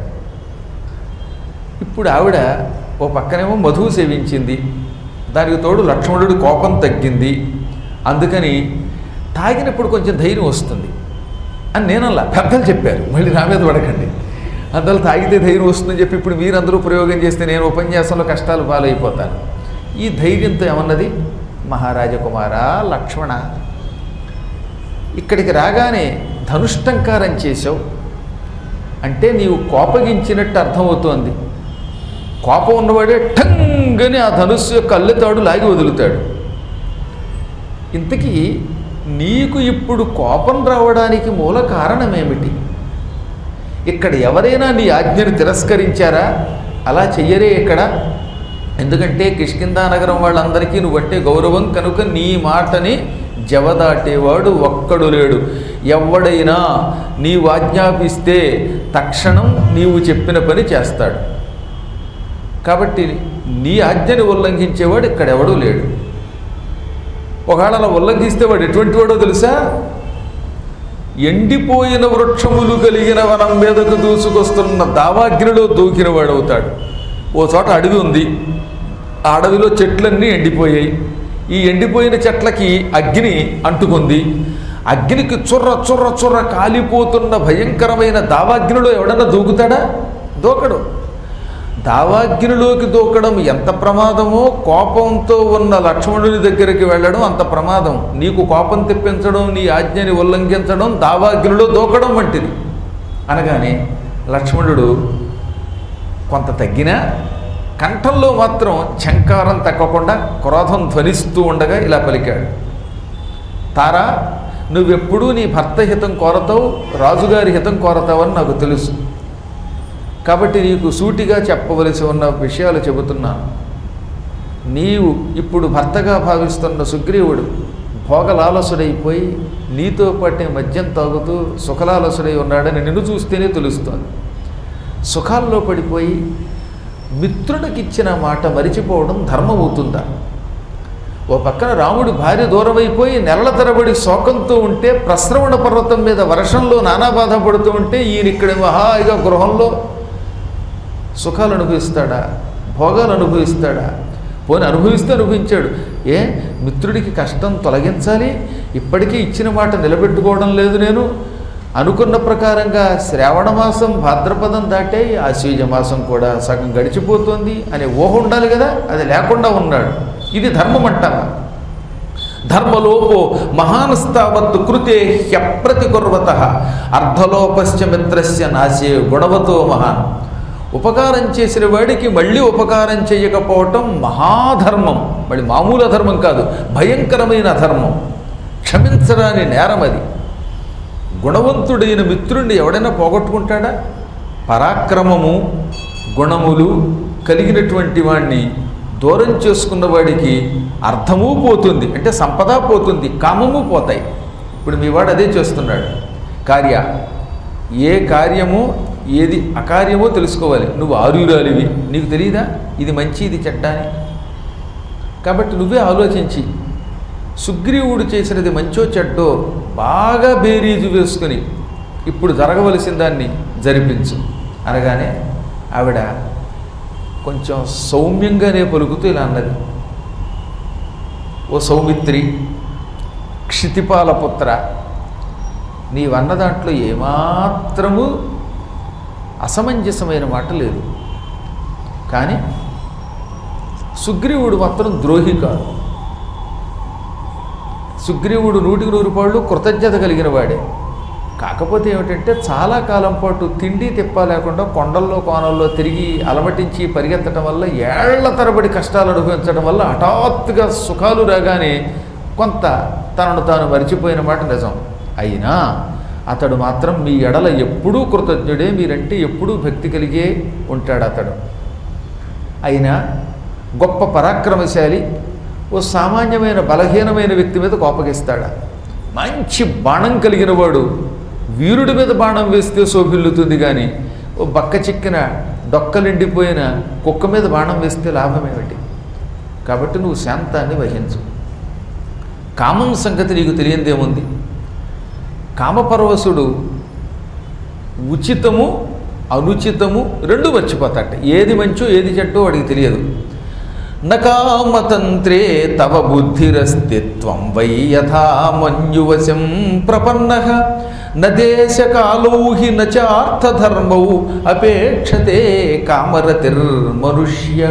ఇప్పుడు ఆవిడ ఓ పక్కనేమో మధువు సేవించింది దానికి తోడు లక్ష్మణుడి కోపం తగ్గింది అందుకని తాగినప్పుడు కొంచెం ధైర్యం వస్తుంది అని నేనల్లా పెద్దలు చెప్పారు మళ్ళీ నా మీద పడకండి అందువల్ల తాగితే ధైర్యం వస్తుందని చెప్పి ఇప్పుడు మీరందరూ ప్రయోగం చేస్తే నేను ఉపన్యాసంలో కష్టాలు పాలైపోతాను ఈ ధైర్యంతో ఏమన్నది మహారాజకుమార లక్ష్మణ ఇక్కడికి రాగానే ధనుష్టంకారం చేసావు అంటే నీవు కోపగించినట్టు అర్థమవుతోంది కోపం ఉన్నవాడే ఠంగని ఆ ధనుస్సు యొక్క అల్లెతాడు లాగి వదులుతాడు ఇంతకీ నీకు ఇప్పుడు కోపం రావడానికి మూల కారణం ఏమిటి ఇక్కడ ఎవరైనా నీ ఆజ్ఞను తిరస్కరించారా అలా చెయ్యరే ఇక్కడ ఎందుకంటే కిష్కిందా నగరం వాళ్ళందరికీ నువ్వంటే గౌరవం కనుక నీ మాటని జవదాటేవాడు ఒక్కడు లేడు ఎవడైనా నీవు ఆజ్ఞాపిస్తే తక్షణం నీవు చెప్పిన పని చేస్తాడు కాబట్టి నీ ఆజ్ఞని ఉల్లంఘించేవాడు ఇక్కడ ఎవడూ లేడు ఒకవేళ అలా ఉల్లంఘిస్తే వాడు ఎటువంటి వాడో తెలుసా ఎండిపోయిన వృక్షములు కలిగిన వనం మీదకు దూసుకొస్తున్న దావాగ్నిలో దూకిన వాడవుతాడు ఓ చోట అడవి ఉంది ఆ అడవిలో చెట్లన్నీ ఎండిపోయాయి ఈ ఎండిపోయిన చెట్లకి అగ్ని అంటుకుంది అగ్నికి చుర్ర చుర్ర చుర్ర కాలిపోతున్న భయంకరమైన దావాగ్నిలో ఎవడన్నా దూకుతాడా దూకడు దావాగ్నిలోకి దూకడం ఎంత ప్రమాదమో కోపంతో ఉన్న లక్ష్మణుని దగ్గరికి వెళ్ళడం అంత ప్రమాదం నీకు కోపం తెప్పించడం నీ ఆజ్ఞని ఉల్లంఘించడం దావాగ్నిలో దూకడం వంటిది అనగానే లక్ష్మణుడు కొంత తగ్గినా కంఠంలో మాత్రం చంకారం తగ్గకుండా క్రోధం ధ్వనిస్తూ ఉండగా ఇలా పలికాడు తారా నువ్వెప్పుడూ నీ భర్త హితం కోరతావు రాజుగారి హితం కోరతావని నాకు తెలుసు కాబట్టి నీకు సూటిగా చెప్పవలసి ఉన్న విషయాలు చెబుతున్నాను నీవు ఇప్పుడు భర్తగా భావిస్తున్న సుగ్రీవుడు భోగలాలసుడైపోయి నీతో పాటే మద్యం తాగుతూ సుఖలాలసుడై ఉన్నాడని నిన్ను చూస్తేనే తెలుస్తోంది సుఖాల్లో పడిపోయి మిత్రుడికిచ్చిన మాట మరిచిపోవడం ధర్మం అవుతుందా ఓ పక్కన రాముడి భార్య దూరమైపోయి నెలల తరబడి శోకంతో ఉంటే ప్రస్రవణ పర్వతం మీద వర్షంలో నానా బాధ పడుతూ ఉంటే ఈయన ఇక్కడ హాయిగా గృహంలో సుఖాలు అనుభవిస్తాడా భోగాలు అనుభవిస్తాడా పోని అనుభవిస్తే అనుభవించాడు ఏ మిత్రుడికి కష్టం తొలగించాలి ఇప్పటికీ ఇచ్చిన మాట నిలబెట్టుకోవడం లేదు నేను అనుకున్న ప్రకారంగా శ్రావణ మాసం భాద్రపదం దాటే ఆశ్వీజ మాసం కూడా సగం గడిచిపోతుంది అనే ఊహ ఉండాలి కదా అది లేకుండా ఉన్నాడు ఇది ధర్మం అంటారా ధర్మలోపో మహానస్తావత్తు కృతే హ్యప్రతికుర్వత అర్ధలోపశ్చ మిత్రస్య నాశే గుణవతో మహాన్ ఉపకారం చేసిన వాడికి మళ్ళీ ఉపకారం చేయకపోవటం మహాధర్మం మళ్ళీ మామూలు అధర్మం కాదు భయంకరమైన అధర్మం క్షమించరాని నేరం అది గుణవంతుడైన మిత్రుణ్ణి ఎవడైనా పోగొట్టుకుంటాడా పరాక్రమము గుణములు కలిగినటువంటి వాణ్ణి దూరం చేసుకున్న వాడికి అర్థము పోతుంది అంటే సంపద పోతుంది కామము పోతాయి ఇప్పుడు మీ వాడు అదే చేస్తున్నాడు కార్య ఏ కార్యము ఏది అకార్యమో తెలుసుకోవాలి నువ్వు ఆరురాలివి నీకు తెలియదా ఇది మంచి ఇది చెడ్డ అని కాబట్టి నువ్వే ఆలోచించి సుగ్రీవుడు చేసినది మంచో చెడ్డో బాగా బేరీజు వేసుకుని ఇప్పుడు జరగవలసిన దాన్ని జరిపించు అనగానే ఆవిడ కొంచెం సౌమ్యంగానే పలుకుతూ ఇలా అన్నది ఓ సౌమిత్రి క్షితిపాల పుత్ర నీవన్న దాంట్లో ఏమాత్రము అసమంజసమైన మాట లేదు కానీ సుగ్రీవుడు మాత్రం ద్రోహి కాదు సుగ్రీవుడు నూటికి నూరు పాళ్ళు కృతజ్ఞత కలిగిన వాడే కాకపోతే ఏమిటంటే చాలా కాలం పాటు తిండి తిప్ప లేకుండా కొండల్లో కోణల్లో తిరిగి అలమటించి పరిగెత్తడం వల్ల ఏళ్ల తరబడి కష్టాలు అనుభవించడం వల్ల హఠాత్తుగా సుఖాలు రాగానే కొంత తనను తాను మరిచిపోయిన మాట నిజం అయినా అతడు మాత్రం మీ ఎడల ఎప్పుడూ కృతజ్ఞుడే మీరంటే ఎప్పుడూ భక్తి కలిగే ఉంటాడు అతడు అయినా గొప్ప పరాక్రమశాలి ఓ సామాన్యమైన బలహీనమైన వ్యక్తి మీద కోపగిస్తాడా మంచి బాణం కలిగిన వాడు వీరుడి మీద బాణం వేస్తే శోభిల్లుతుంది కానీ ఓ బక్క చిక్కిన డొక్కలిండిపోయిన కుక్క మీద బాణం వేస్తే లాభం ఏమిటి కాబట్టి నువ్వు శాంతాన్ని వహించు కామం సంగతి నీకు తెలియందేముంది కామపరవశుడు ఉచితము అనుచితము రెండు మర్చిపోతాట ఏది మంచో ఏది చెడ్డో వాడికి తెలియదు నకామతంత్రే తవ బుద్ధిరస్తిత్వం వై యథా మన్యువశం ప్రపన్న నదేశకాలౌ హి నార్థధర్మౌ అపేక్షతే కామరతిర్మనుష్య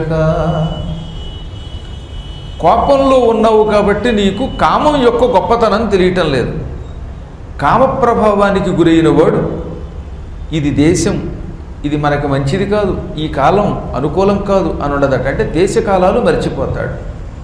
కోపంలో ఉన్నావు కాబట్టి నీకు కామం యొక్క గొప్పతనం తెలియటం లేదు కామ ప్రభావానికి గురైన వాడు ఇది దేశం ఇది మనకి మంచిది కాదు ఈ కాలం అనుకూలం కాదు అని ఉండదట అంటే దేశకాలాలు మర్చిపోతాడు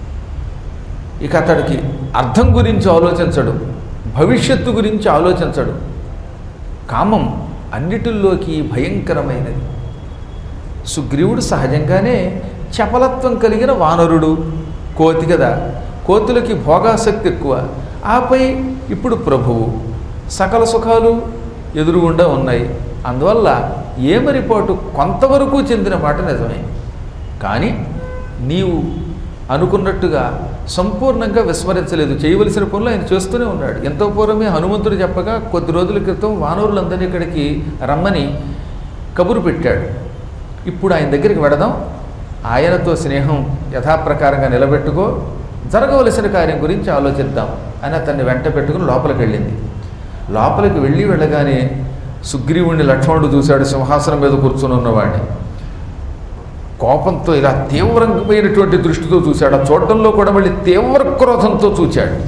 ఇక అతడికి అర్థం గురించి ఆలోచించడు భవిష్యత్తు గురించి ఆలోచించడు కామం అన్నిటిల్లోకి భయంకరమైనది సుగ్రీవుడు సహజంగానే చపలత్వం కలిగిన వానరుడు కోతి కదా కోతులకి భోగాసక్తి ఎక్కువ ఆపై ఇప్పుడు ప్రభువు సకల సుఖాలు ఎదురుగుండా ఉన్నాయి అందువల్ల ఏమరిపాటు కొంతవరకు చెందిన మాట నిజమే కానీ నీవు అనుకున్నట్టుగా సంపూర్ణంగా విస్మరించలేదు చేయవలసిన పనులు ఆయన చేస్తూనే ఉన్నాడు ఎంతో పూర్వమే హనుమంతుడు చెప్పగా కొద్ది రోజుల క్రితం వానరులందరినీ ఇక్కడికి రమ్మని కబురు పెట్టాడు ఇప్పుడు ఆయన దగ్గరికి వెడదాం ఆయనతో స్నేహం యథాప్రకారంగా నిలబెట్టుకో జరగవలసిన కార్యం గురించి ఆలోచిద్దాం అని అతన్ని వెంట పెట్టుకుని లోపలికి వెళ్ళింది లోపలికి వెళ్ళి వెళ్ళగానే సుగ్రీవుణ్ణి లక్ష్మణుడు చూశాడు సింహాసనం మీద కూర్చుని ఉన్నవాడిని కోపంతో ఇలా తీవ్రమైనటువంటి దృష్టితో చూశాడు ఆ చూడటంలో కూడా మళ్ళీ తీవ్ర క్రోధంతో చూచాడు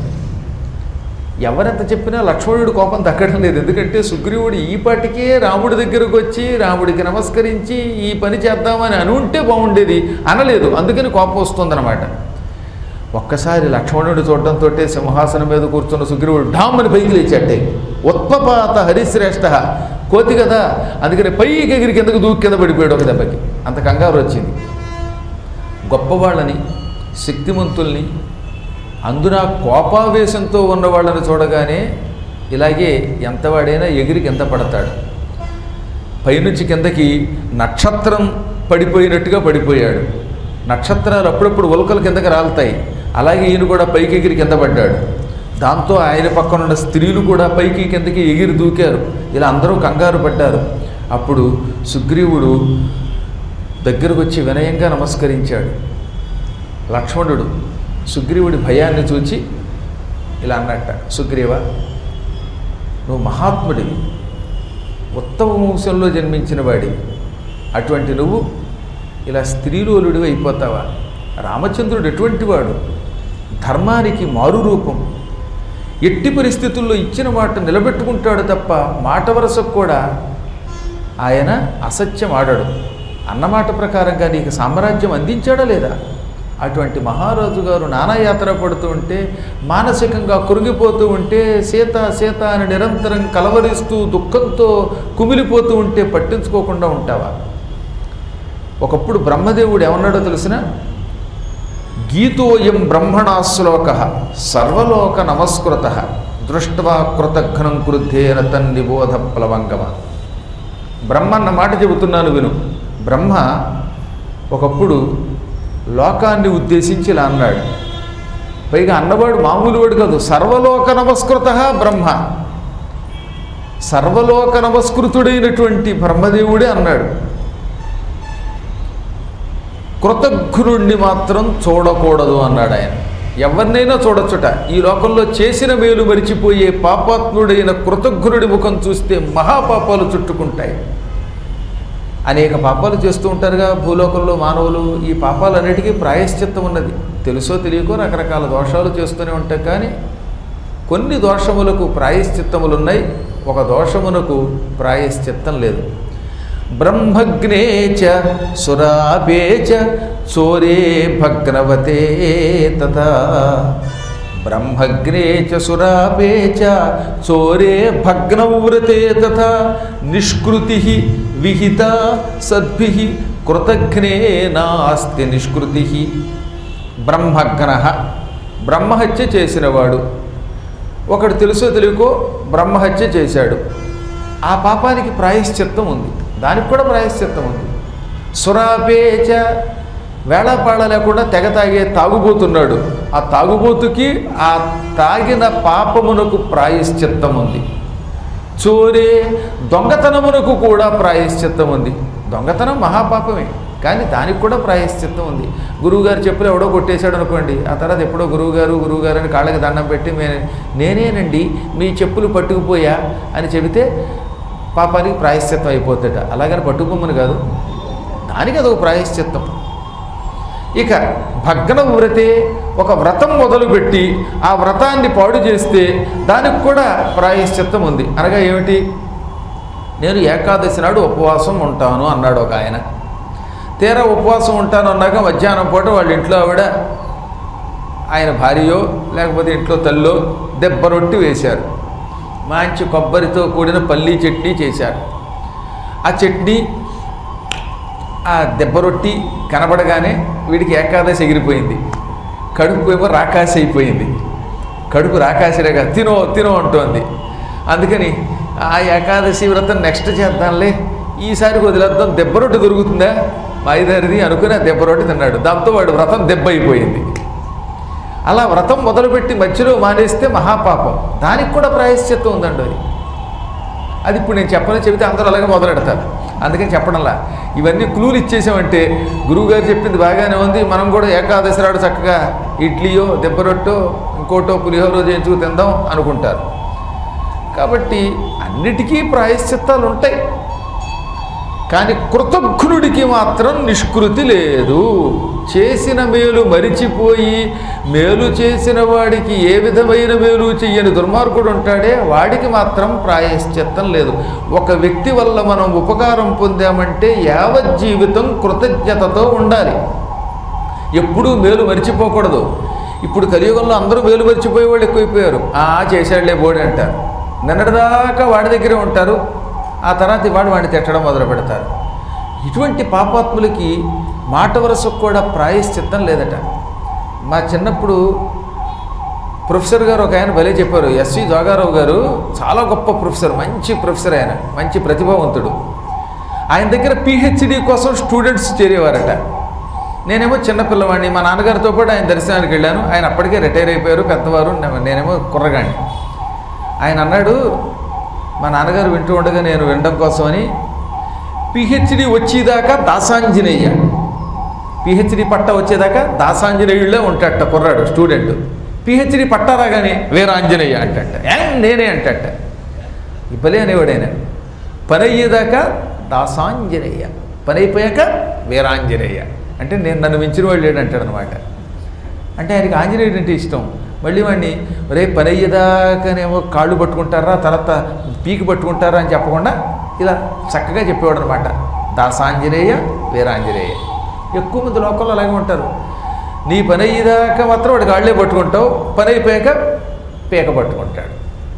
ఎవరెంత చెప్పినా లక్ష్మణుడి కోపం తగ్గడం లేదు ఎందుకంటే సుగ్రీవుడు ఈ పాటికే రాముడి దగ్గరకు వచ్చి రాముడికి నమస్కరించి ఈ పని చేద్దామని అని ఉంటే బాగుండేది అనలేదు అందుకని కోపం వస్తుందన్నమాట ఒక్కసారి లక్ష్మణుడు చూడడంతో సింహాసనం మీద కూర్చున్న సుగ్రీవుడు ఢామ్మని పైకి లేచాటే ఉత్పపాత హరిశ్రేష్ఠ కోతి కదా అందుకని పైకి ఎగిరి కిందకు దూకి కింద పడిపోయాడు ఒక దెబ్బకి అంత కంగారు వచ్చింది గొప్పవాళ్ళని శక్తిమంతుల్ని అందున కోపావేశంతో ఉన్న వాళ్ళని చూడగానే ఇలాగే ఎంతవాడైనా ఎగిరి కింద పడతాడు పైనుంచి కిందకి నక్షత్రం పడిపోయినట్టుగా పడిపోయాడు నక్షత్రాలు అప్పుడప్పుడు ఉల్కలు కిందకి రాలుతాయి అలాగే ఈయన కూడా పైకి ఎగిరి కింద పడ్డాడు దాంతో ఆయన పక్కన ఉన్న స్త్రీలు కూడా పైకి కిందకి ఎగిరి దూకారు ఇలా అందరూ కంగారు పడ్డారు అప్పుడు సుగ్రీవుడు దగ్గరకు వచ్చి వినయంగా నమస్కరించాడు లక్ష్మణుడు సుగ్రీవుడి భయాన్ని చూచి ఇలా అన్నట్ట సుగ్రీవ నువ్వు మహాత్ముడివి ఉత్తమ వంశంలో జన్మించిన వాడివి అటువంటి నువ్వు ఇలా స్త్రీలోలుడివి అయిపోతావా రామచంద్రుడు ఎటువంటి వాడు ధర్మానికి మారు రూపం ఎట్టి పరిస్థితుల్లో ఇచ్చిన మాట నిలబెట్టుకుంటాడు తప్ప మాట వరసకు కూడా ఆయన అసత్యం ఆడాడు అన్నమాట ప్రకారంగా నీకు సామ్రాజ్యం అందించాడా లేదా అటువంటి మహారాజు గారు నానాయాత్ర పడుతూ ఉంటే మానసికంగా కురిగిపోతూ ఉంటే సీత సీత అని నిరంతరం కలవరిస్తూ దుఃఖంతో కుమిలిపోతూ ఉంటే పట్టించుకోకుండా ఉంటావా ఒకప్పుడు బ్రహ్మదేవుడు ఏమన్నాడో తెలిసిన గీతోయం బ్రహ్మణా శ్లోక సర్వలోక నమస్కృత దృష్ట్వా కృతఘ్నం క్రుద్ధేన తన్నిబోధ ప్లవంగమ బ్రహ్మ అన్న మాట చెబుతున్నాను విను బ్రహ్మ ఒకప్పుడు లోకాన్ని ఉద్దేశించి ఇలా అన్నాడు పైగా అన్నవాడు మామూలు వాడు కాదు సర్వలోక నమస్కృత బ్రహ్మ సర్వలోక నమస్కృతుడైనటువంటి బ్రహ్మదేవుడే అన్నాడు కృతఘ్నుణ్ణి మాత్రం చూడకూడదు అన్నాడు ఆయన ఎవరినైనా చూడొచ్చుట ఈ లోకంలో చేసిన మేలు మరిచిపోయే పాపాత్ముడైన కృతఘ్నుడి ముఖం చూస్తే మహాపాపాలు చుట్టుకుంటాయి అనేక పాపాలు చేస్తూ ఉంటారుగా భూలోకంలో మానవులు ఈ పాపాలన్నిటికీ ప్రాయశ్చిత్తం ఉన్నది తెలుసో తెలియకో రకరకాల దోషాలు చేస్తూనే ఉంటాయి కానీ కొన్ని దోషములకు ప్రాయశ్చిత్తములు ఉన్నాయి ఒక దోషమునకు ప్రాయశ్చిత్తం లేదు బ్రహ్మగ్నే చ సురాపే చ చోరే భగ్నవతే తథా బ్రహ్మగ్నే చ సురాపే చ చోరే భగ్నవ్రతే తథా నిష్కృతి విహిత సద్భి కృతఘ్నే నాస్తి నిష్కృతి బ్రహ్మగ్న బ్రహ్మహత్య చేసినవాడు ఒకడు తెలుసో తెలియకో బ్రహ్మహత్య చేశాడు ఆ పాపానికి ప్రాయశ్చిత్తం ఉంది దానికి కూడా ప్రాయశ్చిత్తం ఉంది సురాపేచ వేళపాళ లేకుండా తెగ తాగే తాగుబోతున్నాడు ఆ తాగుబోతుకి ఆ తాగిన పాపమునకు ప్రాయశ్చిత్తం ఉంది చోరే దొంగతనమునకు కూడా ప్రాయశ్చిత్తం ఉంది దొంగతనం మహాపాపమే కానీ దానికి కూడా ప్రాయశ్చిత్తం ఉంది గురువుగారు చెప్పులు ఎవడో కొట్టేశాడు అనుకోండి ఆ తర్వాత ఎప్పుడో గురువుగారు గురువుగారు అని కాళ్ళకి దండం పెట్టి మే నేనేనండి మీ చెప్పులు పట్టుకుపోయా అని చెబితే పాపానికి ప్రాయశ్చిత్తం అయిపోతుందట అలాగని పట్టుకోమని కాదు దానికి అదొక ప్రాయశ్చిత్తం ఇక భగ్న వ్రతే ఒక వ్రతం మొదలుపెట్టి ఆ వ్రతాన్ని పాడు చేస్తే దానికి కూడా ప్రాయశ్చిత్తం ఉంది అనగా ఏమిటి నేను ఏకాదశి నాడు ఉపవాసం ఉంటాను అన్నాడు ఒక ఆయన తీరా ఉపవాసం ఉంటాను అన్నాక మధ్యాహ్నం పూట వాళ్ళ ఇంట్లో ఆవిడ ఆయన భార్యయో లేకపోతే ఇంట్లో తల్లో దెబ్బ రొట్టి వేశారు మంచి కొబ్బరితో కూడిన పల్లీ చట్నీ చేశారు ఆ చట్నీ ఆ దెబ్బ రొట్టి కనబడగానే వీడికి ఏకాదశి ఎగిరిపోయింది కడుపు ఏమో రాకాసి అయిపోయింది కడుపు రాకాసిరేగా తినో తినో అంటోంది అందుకని ఆ ఏకాదశి వ్రతం నెక్స్ట్ చేద్దాంలే ఈసారి వదిలేద్దాం దెబ్బ రొట్టె దొరుకుతుందా మాయిదారిది అనుకుని ఆ దెబ్బ రొట్టె తిన్నాడు దాంతో వాడు వ్రతం దెబ్బ అయిపోయింది అలా వ్రతం మొదలుపెట్టి మధ్యలో మానేస్తే మహాపాపం దానికి కూడా ప్రాయశ్చిత్తం ఉందండి అది అది ఇప్పుడు నేను చెప్పని చెబితే అందరూ అలాగే మొదలెడతారు అందుకని చెప్పడంలా ఇవన్నీ క్లూలు ఇచ్చేసామంటే గురువుగారు చెప్పింది బాగానే ఉంది మనం కూడా ఏకాదశి నాడు చక్కగా ఇడ్లీయో దెబ్బరొట్టో ఇంకోటో పులిహోరో చేయించుకు తిందాం అనుకుంటారు కాబట్టి అన్నిటికీ ప్రాయశ్చిత్తాలు ఉంటాయి కానీ కృతజ్ఞుడికి మాత్రం నిష్కృతి లేదు చేసిన మేలు మరిచిపోయి మేలు చేసిన వాడికి ఏ విధమైన మేలు చెయ్యని దుర్మార్గుడు ఉంటాడే వాడికి మాత్రం ప్రాయశ్చిత్తం లేదు ఒక వ్యక్తి వల్ల మనం ఉపకారం పొందామంటే యావజ్జీవితం కృతజ్ఞతతో ఉండాలి ఎప్పుడూ మేలు మరిచిపోకూడదు ఇప్పుడు కలియుగంలో అందరూ మేలు మరిచిపోయే వాళ్ళు ఎక్కువైపోయారు ఆ చేశాడులే బోడి అంటారు నిన్నటిదాకా వాడి దగ్గరే ఉంటారు ఆ తర్వాత వాడు వాడిని తిట్టడం మొదలు పెడతారు ఇటువంటి పాపాత్ములకి మాట వరసకు కూడా ప్రాయశ్చిత్తం లేదట మా చిన్నప్పుడు ప్రొఫెసర్ గారు ఒక ఆయన భలే చెప్పారు ఎస్వి జోగారావు గారు చాలా గొప్ప ప్రొఫెసర్ మంచి ప్రొఫెసర్ ఆయన మంచి ప్రతిభావంతుడు ఆయన దగ్గర పిహెచ్డి కోసం స్టూడెంట్స్ చేరేవారట నేనేమో చిన్నపిల్లవాడిని మా నాన్నగారితో పాటు ఆయన దర్శనానికి వెళ్ళాను ఆయన అప్పటికే రిటైర్ అయిపోయారు పెద్దవారు నే- నేనేమో కుర్రగాడిని ఆయన అన్నాడు మా నాన్నగారు వింటూ ఉండగా నేను వినడం కోసమని పిహెచ్డి వచ్చేదాకా దాసాంజనేయ పిహెచ్డి పట్ట వచ్చేదాకా దాసాంజనేయుళ్ళే ఉంటాడట కుర్రాడు స్టూడెంట్ పిహెచ్డి పట్టా రాగానే వీరాంజనేయ అంటట ఏ నేనే అంటట ఇబ్బలే అనేవాడు ఆయన పని అయ్యేదాకా దాసాంజనేయ పని అయిపోయాక వీరాంజనేయ అంటే నేను నన్ను మించిన వాళ్ళు లేడు అంటాడు అనమాట అంటే ఆయనకి ఆంజనేయుడు అంటే ఇష్టం మళ్ళీ వాడిని రే పని అయ్యేదాకానేమో కాళ్ళు పట్టుకుంటారా తర్వాత పీకి పట్టుకుంటారా అని చెప్పకుండా ఇలా చక్కగా చెప్పేవాడు అనమాట దాసాంజనేయ వీరాంజనేయ ఎక్కువ మంది లోకల్లో అలాగే ఉంటారు నీ పని అయ్యేదాకా మాత్రం వాడి కాళ్ళే పట్టుకుంటావు పని అయిపోయాక పీక పట్టుకుంటాడు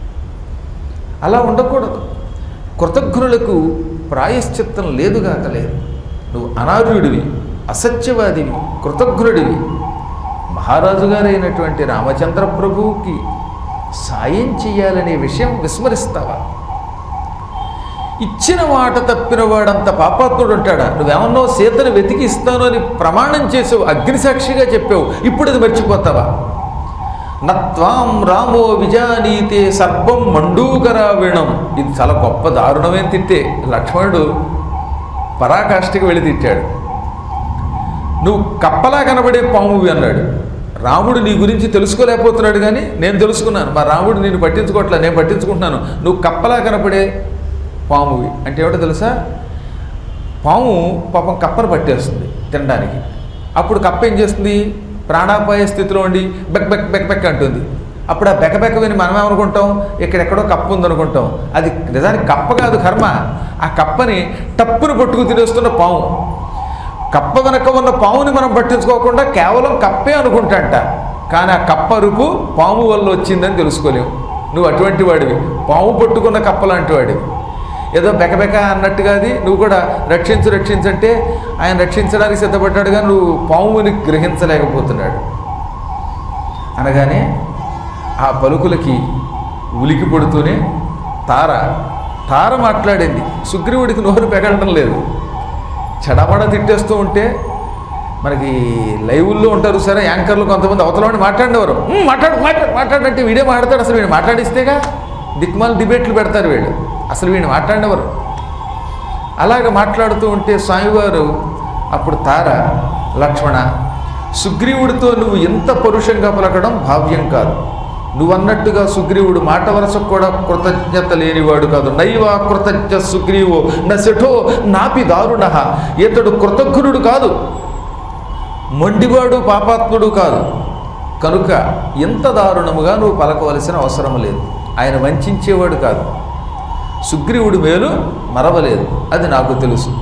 అలా ఉండకూడదు కృతజ్ఞులకు ప్రాయశ్చిత్తం లేదుగాక లేదు నువ్వు అనార్యుడివి అసత్యవాదివి కృతజ్ఞుడివి మహారాజు గారైనటువంటి రామచంద్ర ప్రభువుకి సాయం చెయ్యాలనే విషయం విస్మరిస్తావా ఇచ్చిన మాట తప్పిన వాడంత పాపాత్ముడు ఉంటాడా నువ్వేమన్నావు సీతను వెతికి ఇస్తాను అని ప్రమాణం చేసావు అగ్నిసాక్షిగా చెప్పావు ఇప్పుడు అది మర్చిపోతావా నత్వాం రామో విజానీతే సర్వం మండూకరావిణం ఇది చాలా గొప్ప దారుణమైన తిట్టే లక్ష్మణుడు పరాకాష్ఠకి వెళ్ళి తిట్టాడు నువ్వు కప్పలా కనబడే పామువి అన్నాడు రాముడు నీ గురించి తెలుసుకోలేకపోతున్నాడు కానీ నేను తెలుసుకున్నాను మా రాముడు నేను పట్టించుకోవట్లే నేను పట్టించుకుంటున్నాను నువ్వు కప్పలా కనపడే పామువి అంటే ఏమిటో తెలుసా పాము పాపం కప్పను పట్టేస్తుంది తినడానికి అప్పుడు కప్ప ఏం చేస్తుంది ప్రాణాపాయ స్థితిలో ఉండి బెక్ బెక్ బెక్ బెక్ అంటుంది అప్పుడు ఆ బెక బెక విని మనం ఏమనుకుంటాం ఇక్కడెక్కడో కప్ప ఉందనుకుంటాం అది నిజానికి కప్ప కాదు కర్మ ఆ కప్పని టప్పును పట్టుకు తినేస్తున్న పాము కప్ప వెనక ఉన్న పాముని మనం పట్టించుకోకుండా కేవలం కప్పే అనుకుంటాంట కానీ ఆ కప్ప అరుపు పాము వల్ల వచ్చిందని తెలుసుకోలేవు నువ్వు అటువంటి వాడివి పాము పట్టుకున్న కప్ప లాంటి వాడివి ఏదో బెకబెక అన్నట్టుగా అది నువ్వు కూడా రక్షించు రక్షించంటే ఆయన రక్షించడానికి సిద్ధపడ్డాడుగా నువ్వు పాముని గ్రహించలేకపోతున్నాడు అనగానే ఆ పలుకులకి ఉలికి పడుతూనే తార తార మాట్లాడింది సుగ్రీవుడికి నోరు పెగలడం లేదు చెడమడ తిట్టేస్తూ ఉంటే మనకి లైవ్ల్లో ఉంటారు సరే యాంకర్లు కొంతమంది అవతలని మాట్లాడేవారు "ఉమ్, మాట్లాడు మాట్లాడు మాట్లాడంటే వీడే మాట్లాడతాడు అసలు వీడు మాట్లాడిస్తేగా దిక్మాల డిబేట్లు పెడతారు వీళ్ళు అసలు వీడిని మాట్లాడేవారు అలాగ మాట్లాడుతూ ఉంటే స్వామివారు అప్పుడు తార లక్ష్మణ సుగ్రీవుడితో నువ్వు ఎంత పరుషంగా పలకడం భావ్యం కాదు నువ్వన్నట్టుగా సుగ్రీవుడు మాట వరసకు కూడా కృతజ్ఞత లేనివాడు కాదు నైవా కృతజ్ఞ సుగ్రీవో నశఠో నాపి దారుణ ఇతడు కృతజ్ఞుడు కాదు మొండివాడు పాపాత్ముడు కాదు కనుక ఎంత దారుణముగా నువ్వు పలకవలసిన అవసరం లేదు ఆయన వంచేవాడు కాదు సుగ్రీవుడి మేలు మరవలేదు అది నాకు తెలుసు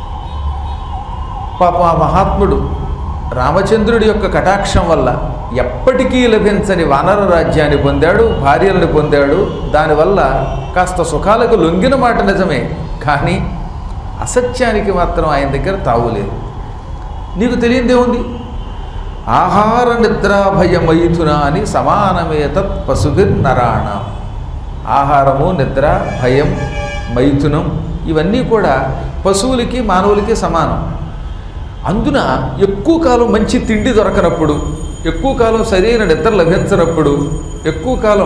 పాప ఆ మహాత్ముడు రామచంద్రుడి యొక్క కటాక్షం వల్ల ఎప్పటికీ లభించని వానర రాజ్యాన్ని పొందాడు భార్యలను పొందాడు దానివల్ల కాస్త సుఖాలకు లొంగిన మాట నిజమే కానీ అసత్యానికి మాత్రం ఆయన దగ్గర తావులేదు నీకు తెలియందేముంది ఆహార నిద్రాభయమైథున అని సమానమే తత్ పశుభిర్నరాణ ఆహారము నిద్ర భయం మైథునం ఇవన్నీ కూడా పశువులకి మానవులకి సమానం అందున ఎక్కువ కాలం మంచి తిండి దొరకనప్పుడు ఎక్కువ కాలం సరైన నిద్ర లభించనప్పుడు ఎక్కువ కాలం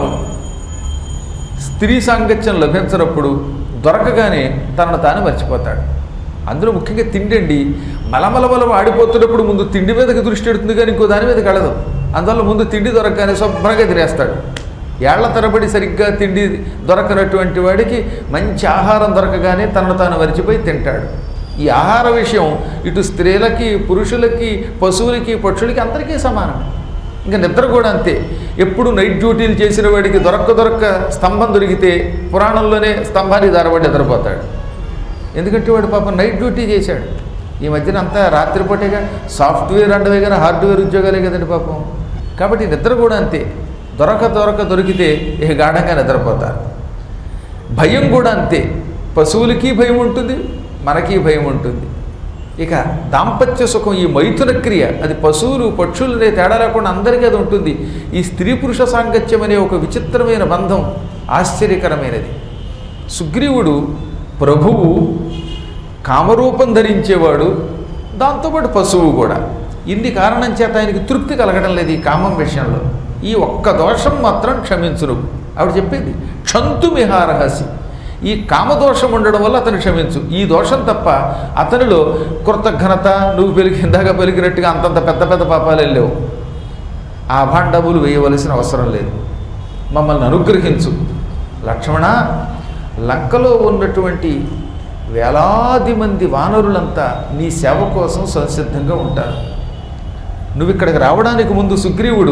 స్త్రీ సాంగత్యం లభించినప్పుడు దొరకగానే తనను తాను మర్చిపోతాడు అందులో ముఖ్యంగా తిండి అండి మలమలమలం ఆడిపోతున్నప్పుడు ముందు తిండి మీదకి దృష్టి పెడుతుంది కానీ ఇంకో దాని మీద కలదు అందువల్ల ముందు తిండి దొరకగానే శుభ్రంగా తినేస్తాడు ఏళ్ల తరబడి సరిగ్గా తిండి దొరకనటువంటి వాడికి మంచి ఆహారం దొరకగానే తనను తాను మరిచిపోయి తింటాడు ఈ ఆహార విషయం ఇటు స్త్రీలకి పురుషులకి పశువులకి పక్షులకి అందరికీ సమానం ఇంకా నిద్ర కూడా అంతే ఎప్పుడు నైట్ డ్యూటీలు చేసిన వాడికి దొరక్క దొరక్క స్తంభం దొరికితే పురాణంలోనే స్తంభానికి దారబడి నిద్రపోతాడు ఎందుకంటే వాడు పాపం నైట్ డ్యూటీ చేశాడు ఈ మధ్యన అంతా రాత్రిపూటేగా సాఫ్ట్వేర్ అండవే కానీ హార్డ్వేర్ ఉద్యోగాలే కదండి పాపం కాబట్టి నిద్ర కూడా అంతే దొరక దొరక దొరికితే ఇక గాఢంగా నిద్రపోతారు భయం కూడా అంతే పశువులకి భయం ఉంటుంది మనకి భయం ఉంటుంది ఇక దాంపత్య సుఖం ఈ మైథున క్రియ అది పశువులు పక్షులు అనే తేడా లేకుండా అందరికీ అది ఉంటుంది ఈ స్త్రీ పురుష సాంగత్యం అనే ఒక విచిత్రమైన బంధం ఆశ్చర్యకరమైనది సుగ్రీవుడు ప్రభువు కామరూపం ధరించేవాడు దాంతోపాటు పశువు కూడా ఇన్ని కారణం చేత ఆయనకి తృప్తి కలగడం లేదు ఈ కామం విషయంలో ఈ ఒక్క దోషం మాత్రం క్షమించును ఆవిడ చెప్పింది క్షంతుమిహారహసి ఈ కామదోషం ఉండడం వల్ల అతను క్షమించు ఈ దోషం తప్ప అతనిలో కృతఘ్నత నువ్వు పెరిగి ఇందాక పెరిగినట్టుగా అంతంత పెద్ద పెద్ద పాపాలు వెళ్ళేవు ఆ భాండములు వేయవలసిన అవసరం లేదు మమ్మల్ని అనుగ్రహించు లక్ష్మణ లంకలో ఉన్నటువంటి వేలాది మంది వానరులంతా నీ సేవ కోసం సంసిద్ధంగా ఉంటారు నువ్వు ఇక్కడికి రావడానికి ముందు సుగ్రీవుడు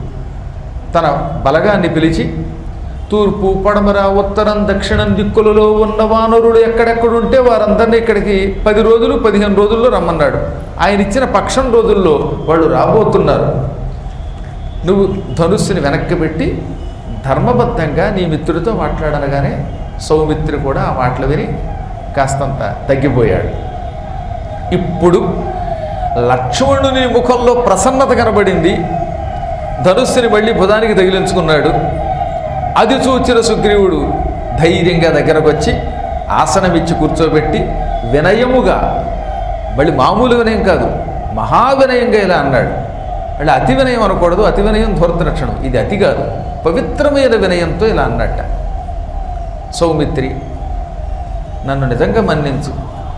తన బలగాన్ని పిలిచి తూర్పు పడమర ఉత్తరం దక్షిణం దిక్కులలో ఉన్న వానరులు ఎక్కడెక్కడుంటే వారందరినీ ఇక్కడికి పది రోజులు పదిహేను రోజుల్లో రమ్మన్నాడు ఆయన ఇచ్చిన పక్షం రోజుల్లో వాళ్ళు రాబోతున్నారు నువ్వు ధనుస్సుని వెనక్కి పెట్టి ధర్మబద్ధంగా నీ మిత్రుడితో మాట్లాడనగానే సౌమిత్రి కూడా ఆ మాటలు విని కాస్తంత తగ్గిపోయాడు ఇప్పుడు లక్ష్మణుని ముఖంలో ప్రసన్నత కనబడింది ధనుస్సుని మళ్ళీ భుజానికి తగిలించుకున్నాడు అది చూచిన సుగ్రీవుడు ధైర్యంగా దగ్గరకు వచ్చి ఆసనమిచ్చి కూర్చోబెట్టి వినయముగా మళ్ళీ మామూలు వినయం కాదు మహావినయంగా ఇలా అన్నాడు మళ్ళీ అతి వినయం అనకూడదు అతి వినయం ధూర్త లక్షణం ఇది అతి కాదు పవిత్రమైన వినయంతో ఇలా అన్నట్ట సౌమిత్రి నన్ను నిజంగా మన్నించు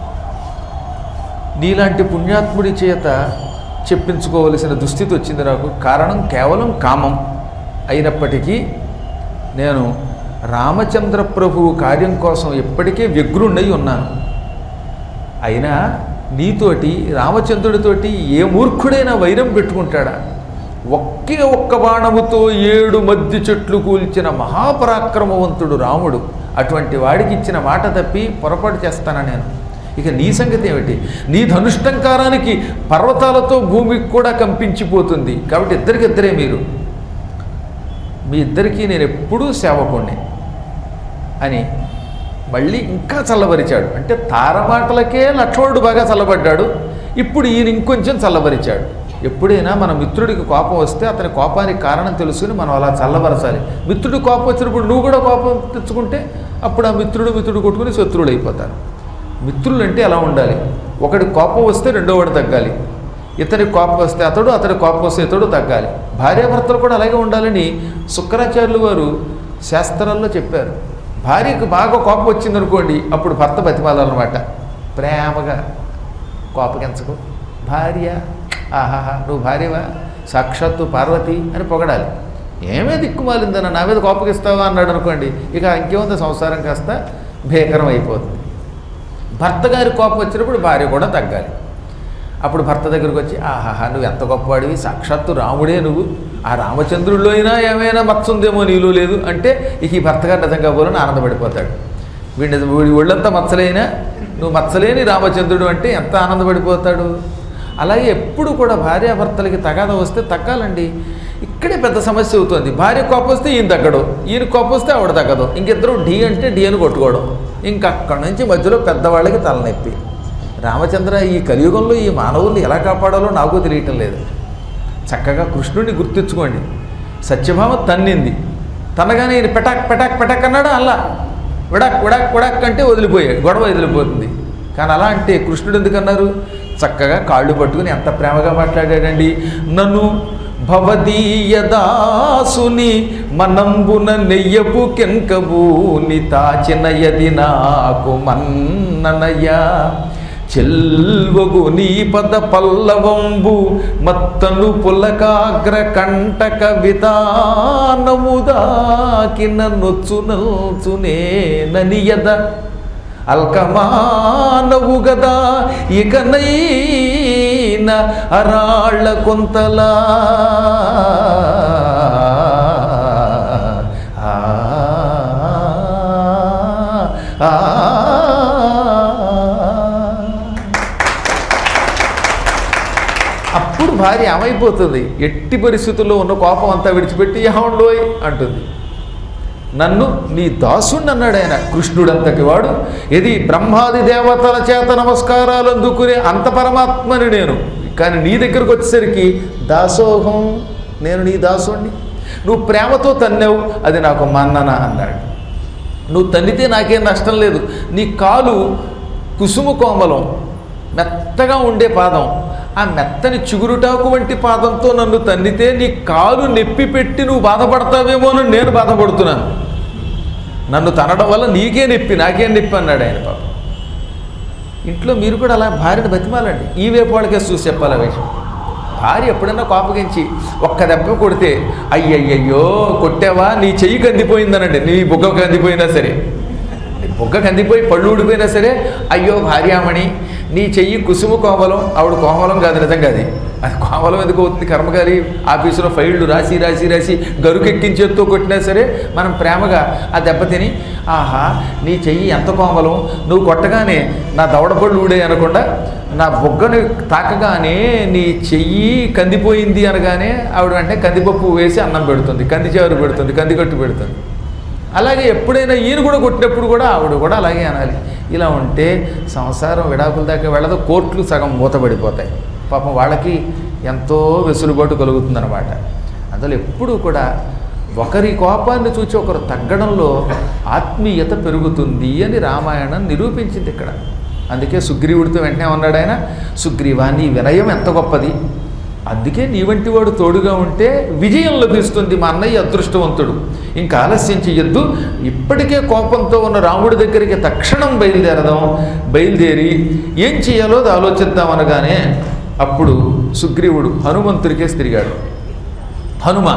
నీలాంటి పుణ్యాత్ముడి చేత చెప్పించుకోవలసిన దుస్థితి వచ్చింది నాకు కారణం కేవలం కామం అయినప్పటికీ నేను రామచంద్ర ప్రభువు కార్యం కోసం ఎప్పటికే వ్యగ్రుండై ఉన్నాను అయినా నీతోటి రామచంద్రుడితోటి ఏ మూర్ఖుడైనా వైరం పెట్టుకుంటాడా ఒకే ఒక్క బాణముతో ఏడు మద్ది చెట్లు కూల్చిన మహాపరాక్రమవంతుడు రాముడు అటువంటి వాడికి ఇచ్చిన మాట తప్పి పొరపాటు చేస్తానా నేను ఇక నీ సంగతి ఏమిటి నీ ధనుష్టంకారానికి పర్వతాలతో భూమికి కూడా కంపించిపోతుంది కాబట్టి ఇద్దరికిద్దరే మీరు మీ ఇద్దరికీ నేను ఎప్పుడూ సేవకుణ్ణి అని మళ్ళీ ఇంకా చల్లబరిచాడు అంటే తారమాటలకే లక్ష్మణుడు బాగా చల్లబడ్డాడు ఇప్పుడు ఈయన ఇంకొంచెం చల్లబరిచాడు ఎప్పుడైనా మన మిత్రుడికి కోపం వస్తే అతని కోపానికి కారణం తెలుసుకుని మనం అలా చల్లబరచాలి మిత్రుడు కోపం వచ్చినప్పుడు నువ్వు కూడా కోపం తెచ్చుకుంటే అప్పుడు ఆ మిత్రుడు మిత్రుడు కొట్టుకుని శత్రువులు అయిపోతారు మిత్రులు అంటే ఎలా ఉండాలి ఒకటి కోపం వస్తే రెండో వాడు తగ్గాలి ఇతని కోపం వస్తే అతడు అతడి కోపం వస్తే ఇతడు తగ్గాలి భార్యాభర్తలు కూడా అలాగే ఉండాలని శుక్రాచార్యులు వారు శాస్త్రాల్లో చెప్పారు భార్యకు బాగా కోపం వచ్చిందనుకోండి అప్పుడు భర్త బతిమాలన్నమాట ప్రేమగా కోపగించకు భార్య ఆహాహా నువ్వు భార్యవా సాక్షాత్తు పార్వతి అని పొగడాలి ఏమే దిక్కుమాలిందన్న నా మీద కోపగిస్తావా అన్నాడు అనుకోండి ఇక ఇంకేముంది సంసారం కాస్త భీకరం అయిపోతుంది భర్త గారి కోపం వచ్చినప్పుడు భార్య కూడా తగ్గాలి అప్పుడు భర్త దగ్గరకు వచ్చి ఆహాహా నువ్వు ఎంత గొప్పవాడివి సాక్షాత్తు రాముడే నువ్వు ఆ రామచంద్రుల్లో అయినా ఏమైనా మత్స ఉందేమో నీలో లేదు అంటే ఇక ఈ భర్త గారు నిజంగా పోలని ఆనందపడిపోతాడు వీడి వీడి ఒళ్ళంతా మచ్చలేనా నువ్వు మచ్చలేని రామచంద్రుడు అంటే ఎంత ఆనందపడిపోతాడు అలాగే ఎప్పుడు కూడా భార్యాభర్తలకి తగాద వస్తే తగ్గాలండి ఇక్కడే పెద్ద సమస్య అవుతుంది భార్య కోపం వస్తే ఈయన తగ్గడు ఈయన కోపం వస్తే ఆవిడ తగ్గదు ఇంకిద్దరు డి అంటే డి అని కొట్టుకోవడం ఇంకా అక్కడి నుంచి మధ్యలో పెద్దవాళ్ళకి తలనొప్పి రామచంద్ర ఈ కలియుగంలో ఈ మానవుల్ని ఎలా కాపాడాలో నాకు తెలియటం లేదు చక్కగా కృష్ణుడిని గుర్తించుకోండి సత్యభామ తన్నింది తనగానే ఈయన పెటాక్ పెటాక్ పెటాక్ అన్నాడు అలా విడాక్ విడాక్ విడాక్ అంటే వదిలిపోయాడు గొడవ వదిలిపోతుంది కానీ అలా అంటే కృష్ణుడు ఎందుకన్నారు చక్కగా కాళ్ళు పట్టుకుని ఎంత ప్రేమగా మాట్లాడాడండి నన్ను భవదీయదాసుని మనంబున నెయ్యపు కెంకబూని తాచినయది నాకు మన్ననయ్యా చెల్వగు నీ పద పల్లవంబు మత్తను పులకాగ్ర కంటక వితానముదాకిన నొచ్చు నొచ్చునే ననియద అల్కమానవు గదా ఇకనైన అరాళ్ళ కొంతలా ఆ, ఆ, అప్పుడు భార్య ఏమైపోతుంది ఎట్టి పరిస్థితుల్లో ఉన్న కోపం అంతా విడిచిపెట్టి ఏమండోయ్ అంటుంది నన్ను నీ దాసుణ్ణి అన్నాడు ఆయన కృష్ణుడంతటి వాడు ఇది బ్రహ్మాది దేవతల చేత నమస్కారాలు అందుకునే అంత పరమాత్మని నేను కానీ నీ దగ్గరకు వచ్చేసరికి దాసోహం నేను నీ దాసుణ్ణి నువ్వు ప్రేమతో తన్నావు అది నాకు మన్నన అన్నాడు నువ్వు తన్నితే నాకేం నష్టం లేదు నీ కాలు కుసుమ కోమలం మెత్తగా ఉండే పాదం ఆ మెత్తని చిగురుటాకు వంటి పాదంతో నన్ను తన్నితే నీ కాలు నెప్పి పెట్టి నువ్వు బాధపడతావేమోనని నేను బాధపడుతున్నాను నన్ను తనడం వల్ల నీకే నొప్పి నాకేం నొప్పి అన్నాడు ఆయన పాప ఇంట్లో మీరు కూడా అలా భార్యను బతిమాలండి ఈ వైపు వాళ్ళకే చూసి చెప్పాలి ఆ విషయం భార్య ఎప్పుడైనా కోపగించి ఒక్క దెబ్బ కొడితే అయ్యయ్యయ్యో కొట్టావా నీ చెయ్యి కందిపోయిందనండి నీ బుగ్గ కందిపోయినా సరే నీ బుగ్గ కందిపోయి పళ్ళు ఊడిపోయినా సరే అయ్యో భార్యామణి నీ చెయ్యి కుసుమ కోమలం ఆవిడ కోమలం కాదు నిజంగా అది అది కోమలం ఎందుకు అవుతుంది కర్మకారి ఆఫీసులో ఫైళ్ళు రాసి రాసి రాసి గరుకెక్కించేత్తో కొట్టినా సరే మనం ప్రేమగా ఆ దెబ్బతిని ఆహా నీ చెయ్యి ఎంత కోమలం నువ్వు కొట్టగానే నా దవడపళ్ళు ఊడే అనకుండా నా బొగ్గను తాకగానే నీ చెయ్యి కందిపోయింది అనగానే ఆవిడ అంటే కందిపప్పు వేసి అన్నం పెడుతుంది కందిచారు పెడుతుంది కందికట్టు పెడుతుంది అలాగే ఎప్పుడైనా ఈయన కూడా కొట్టినప్పుడు కూడా ఆవిడ కూడా అలాగే అనాలి ఇలా ఉంటే సంసారం విడాకుల దాకా వెళ్ళదు కోర్టులు సగం మూతపడిపోతాయి పాపం వాళ్ళకి ఎంతో వెసులుబాటు కలుగుతుందన్నమాట అందులో ఎప్పుడూ కూడా ఒకరి కోపాన్ని చూచి ఒకరు తగ్గడంలో ఆత్మీయత పెరుగుతుంది అని రామాయణం నిరూపించింది ఇక్కడ అందుకే సుగ్రీవుడితో వెంటనే ఉన్నాడు ఆయన సుగ్రీవా నీ వినయం ఎంత గొప్పది అందుకే నీ వంటి వాడు తోడుగా ఉంటే విజయం లభిస్తుంది మా అన్నయ్య అదృష్టవంతుడు ఇంకా ఆలస్యం చెయ్యొద్దు ఇప్పటికే కోపంతో ఉన్న రాముడి దగ్గరికి తక్షణం బయలుదేరదాం బయలుదేరి ఏం చేయాలో అది ఆలోచిద్దాం అనగానే అప్పుడు సుగ్రీవుడు హనుమంతుడికేసి తిరిగాడు హనుమ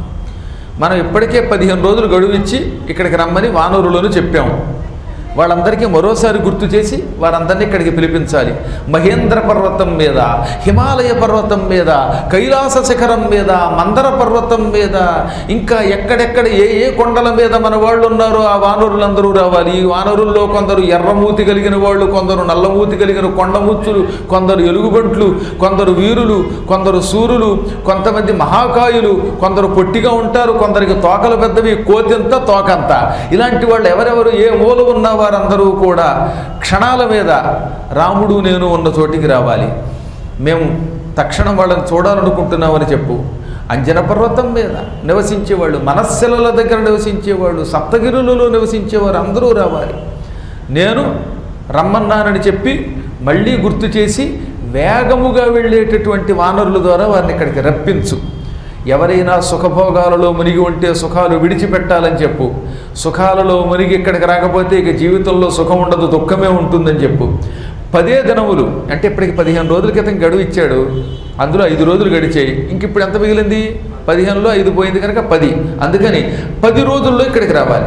మనం ఇప్పటికే పదిహేను రోజులు గడువు ఇచ్చి ఇక్కడికి రమ్మని వానరులను చెప్పాము వాళ్ళందరికీ మరోసారి గుర్తు చేసి వారందరినీ ఇక్కడికి పిలిపించాలి మహేంద్ర పర్వతం మీద హిమాలయ పర్వతం మీద కైలాస శిఖరం మీద మందర పర్వతం మీద ఇంకా ఎక్కడెక్కడ ఏ ఏ కొండల మీద మన వాళ్ళు ఉన్నారో ఆ వానరులందరూ రావాలి ఈ వానరుల్లో కొందరు ఎర్రమూతి కలిగిన వాళ్ళు కొందరు నల్లమూతి కలిగిన కొండముచ్చులు కొందరు ఎలుగుబంట్లు కొందరు వీరులు కొందరు సూరులు కొంతమంది మహాకాయులు కొందరు పొట్టిగా ఉంటారు కొందరికి తోకలు పెద్దవి కోతింత తోకంత ఇలాంటి వాళ్ళు ఎవరెవరు ఏ మూల ఉన్న వారందరూ కూడా క్షణాల మీద రాముడు నేను ఉన్న చోటికి రావాలి మేము తక్షణం వాళ్ళని చూడాలనుకుంటున్నామని చెప్పు అంజన పర్వతం మీద నివసించేవాళ్ళు మనస్సెలల దగ్గర నివసించేవాళ్ళు సప్తగిరులలో నివసించేవారు అందరూ రావాలి నేను రమ్మన్నానని చెప్పి మళ్ళీ గుర్తు చేసి వేగముగా వెళ్ళేటటువంటి వానరుల ద్వారా వారిని ఇక్కడికి రప్పించు ఎవరైనా సుఖభోగాలలో మునిగి ఉంటే సుఖాలు విడిచిపెట్టాలని చెప్పు సుఖాలలో మునిగి ఇక్కడికి రాకపోతే ఇక జీవితంలో సుఖం ఉండదు దుఃఖమే ఉంటుందని చెప్పు పదే దినములు అంటే ఇప్పటికి పదిహేను రోజుల క్రితం గడువు ఇచ్చాడు అందులో ఐదు రోజులు గడిచాయి ఇంక ఇప్పుడు ఎంత మిగిలింది పదిహేనులో ఐదు పోయింది కనుక పది అందుకని పది రోజుల్లో ఇక్కడికి రావాలి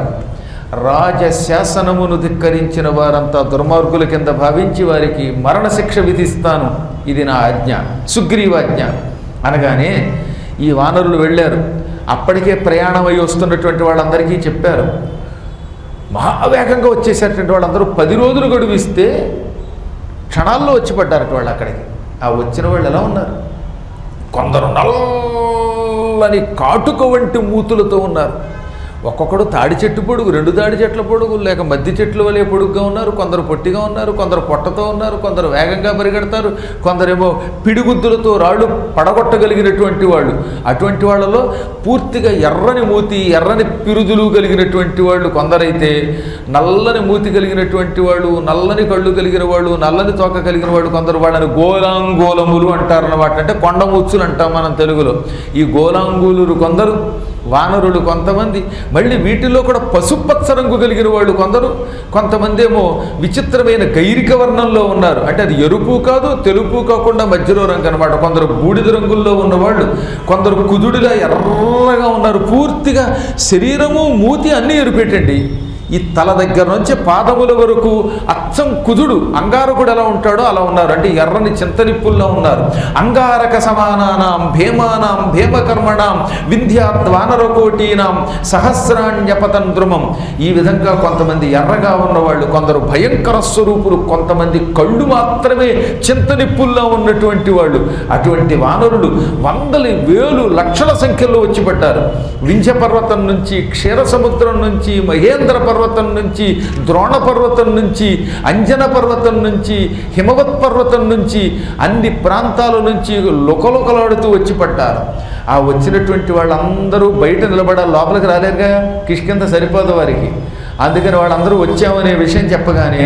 రాజశాసనమును ధిక్కరించిన వారంతా దుర్మార్గుల కింద భావించి వారికి మరణశిక్ష విధిస్తాను ఇది నా ఆజ్ఞ సుగ్రీవాజ్ఞ అనగానే ఈ వానరులు వెళ్ళారు అప్పటికే ప్రయాణం అయి వస్తున్నటువంటి వాళ్ళందరికీ చెప్పారు మహావేగంగా వచ్చేసేటువంటి వాళ్ళందరూ పది రోజులు గడువిస్తే క్షణాల్లో వచ్చి పడ్డారట వాళ్ళు అక్కడికి ఆ వచ్చిన వాళ్ళు ఎలా ఉన్నారు కొందరు నల్లని కాటుక వంటి మూతులతో ఉన్నారు ఒక్కొక్కడు తాడి చెట్టు పొడుగు రెండు తాడి చెట్ల పొడుగు లేక మధ్య చెట్ల వలె పొడుగ్గా ఉన్నారు కొందరు పొట్టిగా ఉన్నారు కొందరు పొట్టతో ఉన్నారు కొందరు వేగంగా పరిగెడతారు కొందరేమో పిడిగుద్దులతో రాళ్ళు పడగొట్టగలిగినటువంటి వాళ్ళు అటువంటి వాళ్ళలో పూర్తిగా ఎర్రని మూతి ఎర్రని పిరుదులు కలిగినటువంటి వాళ్ళు కొందరైతే నల్లని మూతి కలిగినటువంటి వాళ్ళు నల్లని కళ్ళు కలిగిన వాళ్ళు నల్లని తోక కలిగిన వాళ్ళు కొందరు వాళ్ళని గోలాంగోలములు అంటారన్నమాట అంటే కొండమూచులు అంటాం మనం తెలుగులో ఈ గోలాంగూలురు కొందరు వానరులు కొంతమంది మళ్ళీ వీటిలో కూడా పసుపచ్చ రంగు కలిగిన వాళ్ళు కొందరు కొంతమంది ఏమో విచిత్రమైన గైరిక వర్ణంలో ఉన్నారు అంటే అది ఎరుపు కాదు తెలుపు కాకుండా మధ్యలో రంగు అనమాట కొందరు బూడిద రంగుల్లో ఉన్నవాళ్ళు కొందరు కుదుడిలా ఎర్రగా ఉన్నారు పూర్తిగా శరీరము మూతి అన్నీ ఎరుపెట్టండి ఈ తల దగ్గర నుంచి పాదముల వరకు అచ్చం కుదుడు అంగారకుడు ఎలా ఉంటాడో అలా ఉన్నారు అంటే ఎర్రని చింతనిప్పుల్లో ఉన్నారు అంగారక సమానానాం భీమానాం భీమకర్మణాం వింధ్యాద్వానరకోటీనాం సహస్రాణ్యపతం ద్రుమం ఈ విధంగా కొంతమంది ఎర్రగా ఉన్నవాళ్ళు కొందరు భయంకర స్వరూపులు కొంతమంది కళ్ళు మాత్రమే చింతనిప్పుల్లో ఉన్నటువంటి వాళ్ళు అటువంటి వానరులు వందలి వేలు లక్షల సంఖ్యలో వచ్చి పడ్డారు వింధ్య పర్వతం నుంచి క్షీర సముద్రం నుంచి మహేంద్ర పర్వతం నుంచి ద్రోణ పర్వతం నుంచి అంజన పర్వతం నుంచి హిమవత్ పర్వతం నుంచి అన్ని ప్రాంతాల నుంచి లుకలుకలాడుతూ వచ్చి పడ్డారు ఆ వచ్చినటువంటి వాళ్ళందరూ బయట నిలబడాలి లోపలికి రాలేరుగా కిష్కింత సరిపోదు వారికి అందుకని వాళ్ళందరూ వచ్చామనే విషయం చెప్పగానే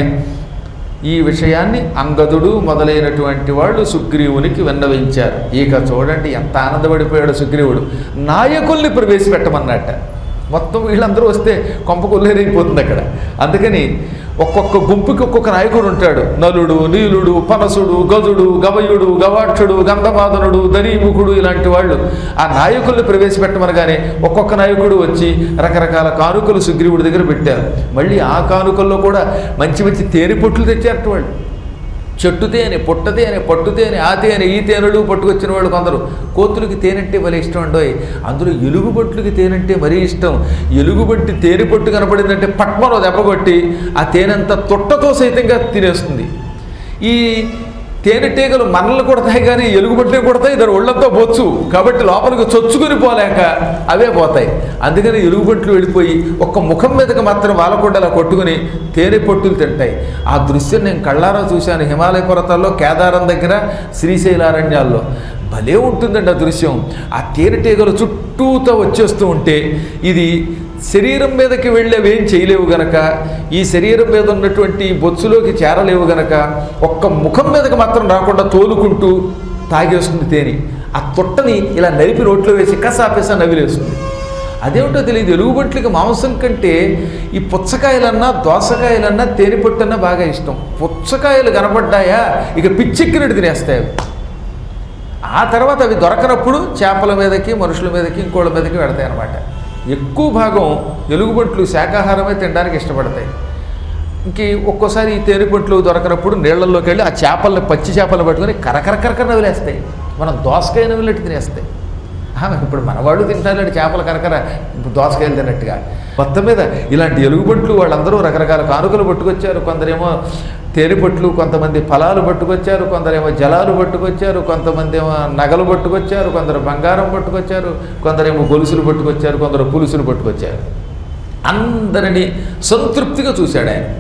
ఈ విషయాన్ని అంగదుడు మొదలైనటువంటి వాళ్ళు సుగ్రీవునికి విన్నవించారు ఇక చూడండి ఎంత ఆనందపడిపోయాడు సుగ్రీవుడు నాయకుల్ని ప్రవేశపెట్టమన్నట్ట మొత్తం వీళ్ళందరూ వస్తే కొంప కొల్లేరైపోతుంది అక్కడ అందుకని ఒక్కొక్క గుంపుకి ఒక్కొక్క నాయకుడు ఉంటాడు నలుడు నీలుడు పనసుడు గదుడు గవయుడు గవాక్షుడు గంధమాదనుడు దరీముఖుడు ఇలాంటి వాళ్ళు ఆ నాయకుల్ని ప్రవేశపెట్టమనగానే ఒక్కొక్క నాయకుడు వచ్చి రకరకాల కానుకలు సుగ్రీవుడి దగ్గర పెట్టారు మళ్ళీ ఆ కానుకల్లో కూడా మంచి మంచి తేనె పొట్లు తెచ్చారట వాళ్ళు చెట్టు తేనె పుట్ట తేనె పట్టు తేనె ఆ తేనె ఈ తేనెలు పట్టుకొచ్చిన వాళ్ళు కొందరు కోతులకి తేనంటే భలే ఇష్టం ఉండోయ్ అందులో ఎలుగుబట్లకి తేనంటే మరీ ఇష్టం ఎలుగుబట్టి తేనె పట్టు కనపడిందంటే పట్మలో దెబ్బకొట్టి ఆ తేనెంత తొట్టతో సైతంగా తినేస్తుంది ఈ తేనెటీగలు మనల్ని కొడతాయి కానీ ఎలుగుబట్లే కొడతాయి దాని ఒళ్ళంతా బొచ్చు కాబట్టి లోపలికి చొచ్చుకొని పోలేక అవే పోతాయి అందుకని ఎలుగుబట్లు వెళ్ళిపోయి ఒక్క ముఖం మీదకి మాత్రం వాలకుండా అలా కొట్టుకుని తేనె పొట్టులు తింటాయి ఆ దృశ్యం నేను కళ్ళారా చూశాను హిమాలయ పర్వతాల్లో కేదారం దగ్గర శ్రీశైలారణ్యాల్లో భలే ఉంటుందండి ఆ దృశ్యం ఆ తేనెటీగలు చుట్టూతో వచ్చేస్తూ ఉంటే ఇది శరీరం మీదకి వెళ్ళేవి ఏం చేయలేవు గనక ఈ శరీరం మీద ఉన్నటువంటి బొచ్చులోకి చేరలేవు గనక ఒక్క ముఖం మీదకి మాత్రం రాకుండా తోలుకుంటూ తాగేస్తుంది తేనె ఆ తొట్టని ఇలా నలిపి రోట్లో వేసి కసాపేసా నవిలేస్తుంది అదేమిటో తెలియదు ఎలుగుబంట్లకి మాంసం కంటే ఈ పుచ్చకాయలన్నా దోసకాయలన్నా తేనె పొట్టన్నా బాగా ఇష్టం పుచ్చకాయలు కనపడ్డాయా ఇక పిచ్చెక్కినట్టు తినేస్తాయి అవి. ఆ తర్వాత అవి దొరకనప్పుడు చేపల మీదకి మనుషుల మీదకి ఇంకోళ్ళ మీదకి పెడతాయి అన్నమాట ఎక్కువ భాగం ఎలుగుబంట్లు శాకాహారమే తినడానికి ఇష్టపడతాయి ఇంక ఒక్కోసారి ఈ తేనెపంట్లు దొరకనప్పుడు నీళ్ళల్లోకి వెళ్ళి ఆ చేపల్ని పచ్చి చేపలు పట్టుకొని కరకర కరకర నవిలేస్తాయి మనం దోసకాయ నవిలినట్టు తినేస్తాయి ఆ, ఇప్పుడు మనవాళ్ళు తింటారు చేపల కరకర దోసకాయలు తిన్నట్టుగా మొత్తం మీద ఇలాంటి ఎలుగుబంట్లు వాళ్ళందరూ రకరకాల కానుకలు పట్టుకొచ్చారు కొందరేమో తేనెపట్లు కొంతమంది ఫలాలు పట్టుకొచ్చారు కొందరేమో జలాలు పట్టుకొచ్చారు కొంతమంది ఏమో నగలు పట్టుకొచ్చారు కొందరు బంగారం పట్టుకొచ్చారు కొందరేమో గొలుసులు పట్టుకొచ్చారు కొందరు పులుసులు పట్టుకొచ్చారు అందరినీ సంతృప్తిగా చూశాడు ఆయన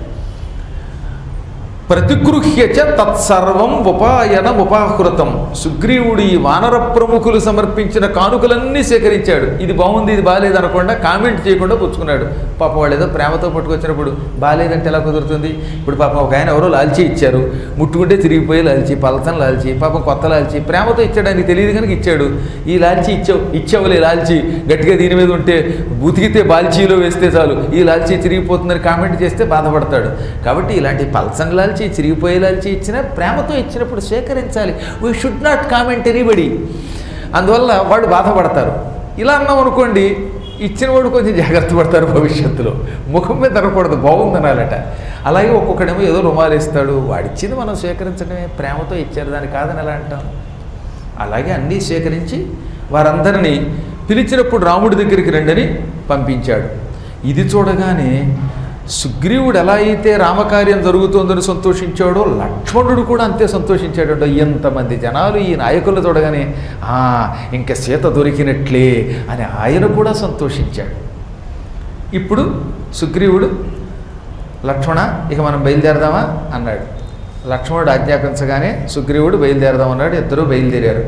ప్రతిగృహ్య చ తత్సర్వం ఉపాయనం ఉపాహృతం సుగ్రీవుడు ఈ వానర ప్రముఖులు సమర్పించిన కానుకలన్నీ సేకరించాడు ఇది బాగుంది ఇది బాగాలేదు అనకుండా కామెంట్ చేయకుండా పుచ్చుకున్నాడు పాపం వాళ్ళు ఏదో ప్రేమతో పట్టుకొచ్చినప్పుడు బాగాలేదంటే ఎలా కుదురుతుంది ఇప్పుడు పాపం ఒక ఆయన ఎవరో లాల్చీ ఇచ్చారు ముట్టుకుంటే తిరిగిపోయి లాల్చి పలసన లాల్చి పాపం కొత్త లాల్చి ప్రేమతో ఇచ్చాడు ఆయనకి తెలియదు కనుక ఇచ్చాడు ఈ లాల్చి ఇచ్చావు ఇచ్చావులే లాల్చి గట్టిగా దీని మీద ఉంటే ఉతికితే బాల్చీలో వేస్తే చాలు ఈ లాల్చీ చిరిగిపోతుందని కామెంట్ చేస్తే బాధపడతాడు కాబట్టి ఇలాంటి పల్సన్ లాల్చి చిరిగిపోయే లాల్చి ఇచ్చినా ప్రేమతో ఇచ్చినప్పుడు స్వీకరించాలి we should not comment anybody అందువల్ల వాళ్ళు బాధపడతారు ఇలా అన్నాం అనుకోండి ఇచ్చినవాడు కొంచెం జాగ్రత్త పడతారు భవిష్యత్తులో ముఖం మీద తినకూడదు బాగుందనాలట అలాగే ఒక్కొక్కడేమో ఏదో రుమాలు ఇస్తాడు వాడిచ్చింది మనం స్వీకరించడమే ప్రేమతో ఇచ్చారు దాన్ని కాదని ఎలా అంటాం అలాగే అన్నీ సేకరించి వారందరినీ పిలిచినప్పుడు రాముడి దగ్గరికి రండని పంపించాడు ఇది చూడగానే సుగ్రీవుడు ఎలా అయితే రామకార్యం జరుగుతోందని సంతోషించాడో లక్ష్మణుడు కూడా అంతే సంతోషించాడు ఎంతమంది జనాలు ఈ నాయకులు చూడగానే "ఆ, ఇంక సీత దొరికినట్లే అని ఆయన కూడా సంతోషించాడు ఇప్పుడు సుగ్రీవుడు లక్ష్మణ ఇక మనం బయలుదేరదామా అన్నాడు లక్ష్మణుడు ఆజ్ఞాపించగానే సుగ్రీవుడు బయలుదేరదాం అన్నాడు ఇద్దరూ బయలుదేరారు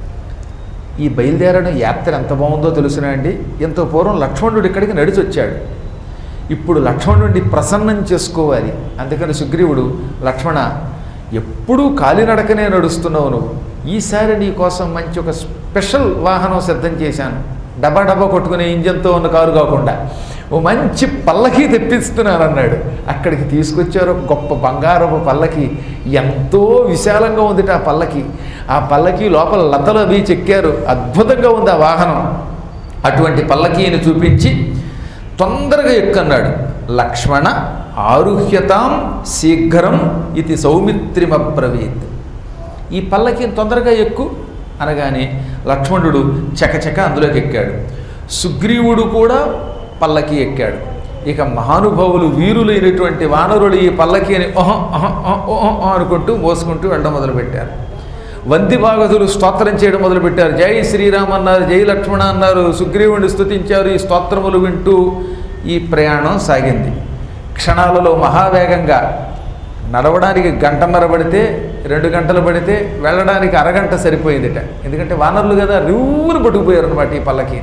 ఈ బయలుదేరడం యాత్ర ఎంత బాగుందో తెలుసునా అండి ఎంతో పూర్వం లక్ష్మణుడు ఇక్కడికి నడిచి వచ్చాడు ఇప్పుడు లక్ష్మణుడిని ప్రసన్నం చేసుకోవాలి అందుకని సుగ్రీవుడు లక్ష్మణ ఎప్పుడూ కాలినడకనే నడుస్తున్నావు నువ్వు ఈసారి నీ కోసం మంచి ఒక స్పెషల్ వాహనం సిద్ధం చేశాను డబ్బా డబ్బా కొట్టుకునే ఇంజన్తో ఉన్న కారు కాకుండా ఓ మంచి పల్లకి తెప్పిస్తున్నాను అన్నాడు అక్కడికి తీసుకొచ్చారు ఒక గొప్ప బంగారపు పల్లకి ఎంతో విశాలంగా ఉందిట ఆ పల్లకి ఆ పల్లకి లోపల లతలు అవి చెక్కారు అద్భుతంగా ఉంది ఆ వాహనం అటువంటి పల్లకీని చూపించి తొందరగా ఎక్కున్నాడు లక్ష్మణ ఆరుహ్యతాం శీఘ్రం ఇది సౌమిత్రిమబ్రవీత్ ఈ పల్లకీని తొందరగా ఎక్కు అనగానే లక్ష్మణుడు చకచక అందులోకి ఎక్కాడు సుగ్రీవుడు కూడా పల్లకి ఎక్కాడు ఇక మహానుభావులు వీరులైనటువంటి వానరులు ఈ పల్లకీని ఓహ ఓహ ఓహ ఓహ ఓహ అనుకుంటూ మోసుకుంటూ వెళ్ళడం మొదలుపెట్టారు వంది భాగతులు స్తోత్రం చేయడం మొదలుపెట్టారు జై శ్రీరామ్ అన్నారు జై లక్ష్మణ అన్నారు సుగ్రీవుని స్తుతించారు ఈ స్తోత్రములు వింటూ ఈ ప్రయాణం సాగింది క్షణాలలో మహావేగంగా నడవడానికి గంటన్నర పడితే రెండు గంటలు పడితే వెళ్ళడానికి అరగంట సరిపోయిందిట ఎందుకంటే వానరులు కదా రివ్వును పట్టుకుపోయారు అనమాట ఈ పల్లకి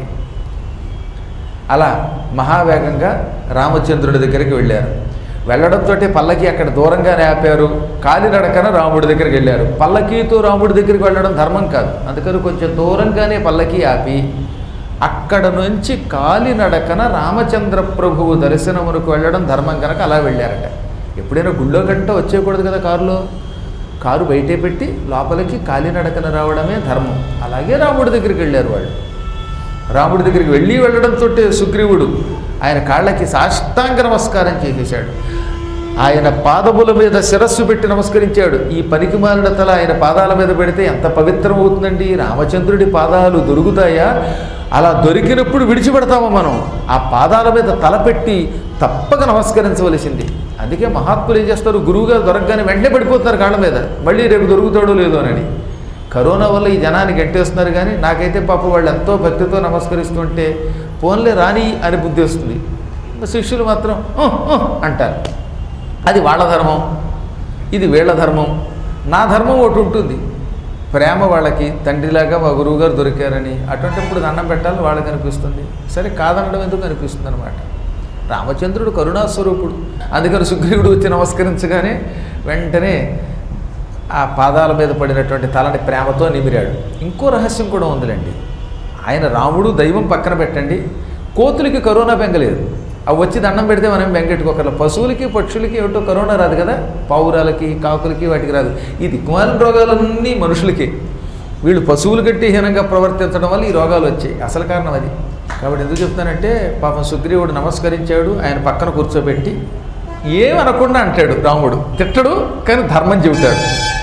అలా మహావేగంగా రామచంద్రుడి దగ్గరికి వెళ్ళారు వెళ్ళడంతో పల్లకి అక్కడ దూరంగానే ఆపారు కాలినడకన రాముడి దగ్గరికి వెళ్ళారు పల్లకీతో రాముడి దగ్గరికి వెళ్ళడం ధర్మం కాదు అందుకని కొంచెం దూరంగానే పల్లకి ఆపి అక్కడ నుంచి కాలినడకన రామచంద్ర ప్రభువు దర్శనమునకు వెళ్ళడం ధర్మం కనుక అలా వెళ్ళారట ఎప్పుడైనా గుళ్ళో గంట వచ్చేయకూడదు కదా కారులో కారు బయటే పెట్టి లోపలికి కాలినడకన రావడమే ధర్మం అలాగే రాముడి దగ్గరికి వెళ్ళారు వాళ్ళు రాముడి దగ్గరికి వెళ్ళి వెళ్ళడంతో సుగ్రీవుడు ఆయన కాళ్ళకి సాష్టాంగ నమస్కారం చేసేశాడు ఆయన పాదముల మీద శిరస్సు పెట్టి నమస్కరించాడు ఈ పనికి మాలిన తల ఆయన పాదాల మీద పెడితే ఎంత పవిత్రం అవుతుందండి రామచంద్రుడి పాదాలు దొరుకుతాయా అలా దొరికినప్పుడు విడిచిపెడతామా మనం ఆ పాదాల మీద తల పెట్టి తప్పక నమస్కరించవలసింది అందుకే మహాత్ములు ఏం చేస్తారు గురువుగారు దొరకగానే వెంటనే పడిపోతున్నారు కాళ్ళ మీద మళ్ళీ రేపు దొరుకుతాడో లేదో అని కరోనా వల్ల ఈ జనాన్ని గంటేస్తున్నారు కానీ నాకైతే పాప వాళ్ళు ఎంతో భక్తితో నమస్కరిస్తుంటే ఫోన్లే రాని అని బుద్ధి వస్తుంది శిష్యులు మాత్రం "ఉహ్, ఉహ్" అంటారు అది వాళ్ళ ధర్మం ఇది వీళ్ళ ధర్మం నా ధర్మం ఒకటి ఉంటుంది ప్రేమ వాళ్ళకి తండ్రిలాగా మా గురువుగారు దొరికారని అటువంటిప్పుడు దండం పెట్టాలని వాళ్ళకి అనిపిస్తుంది సరే కాదనడం ఎందుకు అనిపిస్తుంది అనమాట రామచంద్రుడు కరుణాస్వరూపుడు అందుకని సుగ్రీవుడు వచ్చి నమస్కరించగానే వెంటనే ఆ పాదాల మీద పడినటువంటి తలని ప్రేమతో నిమిరాడు ఇంకో రహస్యం కూడా ఉందిలేండి ఆయన రాముడు దైవం పక్కన పెట్టండి కోతులకి కరోనా బెంగలేదు అవి వచ్చి దండం పెడితే మనం బెంగెట్టుకోకర్ల పశువులకి పక్షులకి ఏమిటో కరోనా రాదు కదా పావురాలకి కాకులకి వాటికి రాదు ఈ దిక్కుమాలిన రోగాలన్నీ మనుషులకి వీళ్ళు పశువులు కట్టి హీనంగా ప్రవర్తించడం వల్ల ఈ రోగాలు వచ్చాయి అసలు కారణం అది కాబట్టి ఎందుకు చెప్తానంటే పాపం సుగ్రీవుడు నమస్కరించాడు ఆయన పక్కన కూర్చోబెట్టి ఏమనకుండా అంటాడు రాముడు తిట్టడు కానీ ధర్మం చెబుతాడు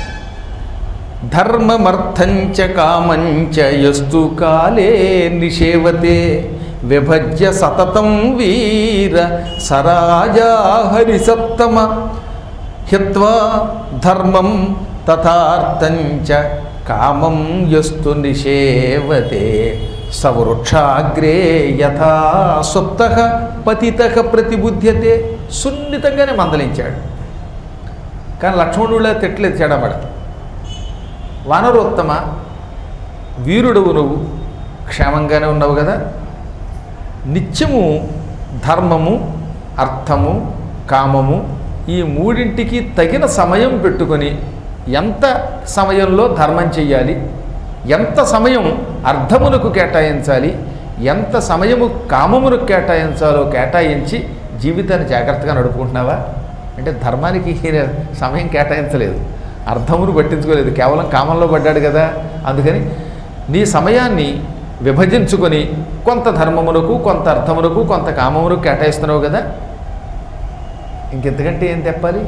ధర్మమర్థంచ కామంచ యస్తు కాలే నిషేవతే విభజ్య సతతం వీర సరాజా హరిసత్తమ హిత్వా ధర్మం తథార్థంచ కామం యస్తు నిషేవతే సవృక్షాగ్రే యథా సుప్త పతిత ప్రతిబుధ్యతే సున్నితంగానే మందలించాడు కానీ లక్ష్మణుడిలా తిట్టలేదు చెడబడ వానరోత్తమ వీరుడవు నువ్వు క్షేమంగానే ఉన్నావు కదా నిత్యము ధర్మము అర్థము కామము ఈ మూడింటికి తగిన సమయం పెట్టుకొని ఎంత సమయంలో ధర్మం చెయ్యాలి ఎంత సమయం అర్థమునకు కేటాయించాలి ఎంత సమయము కామమునకు కేటాయించాలో కేటాయించి జీవితాన్ని జాగ్రత్తగా నడుపుకుంటున్నావా అంటే ధర్మానికి ఈయన సమయం కేటాయించలేదు అర్థమును పట్టించుకోలేదు కేవలం కామంలో పడ్డాడు కదా అందుకని నీ సమయాన్ని విభజించుకొని కొంత ధర్మమునకు కొంత అర్థమునకు కొంత కామమునకు కేటాయిస్తున్నావు కదా ఇంకెంతకంటే ఏం తెప్పాలి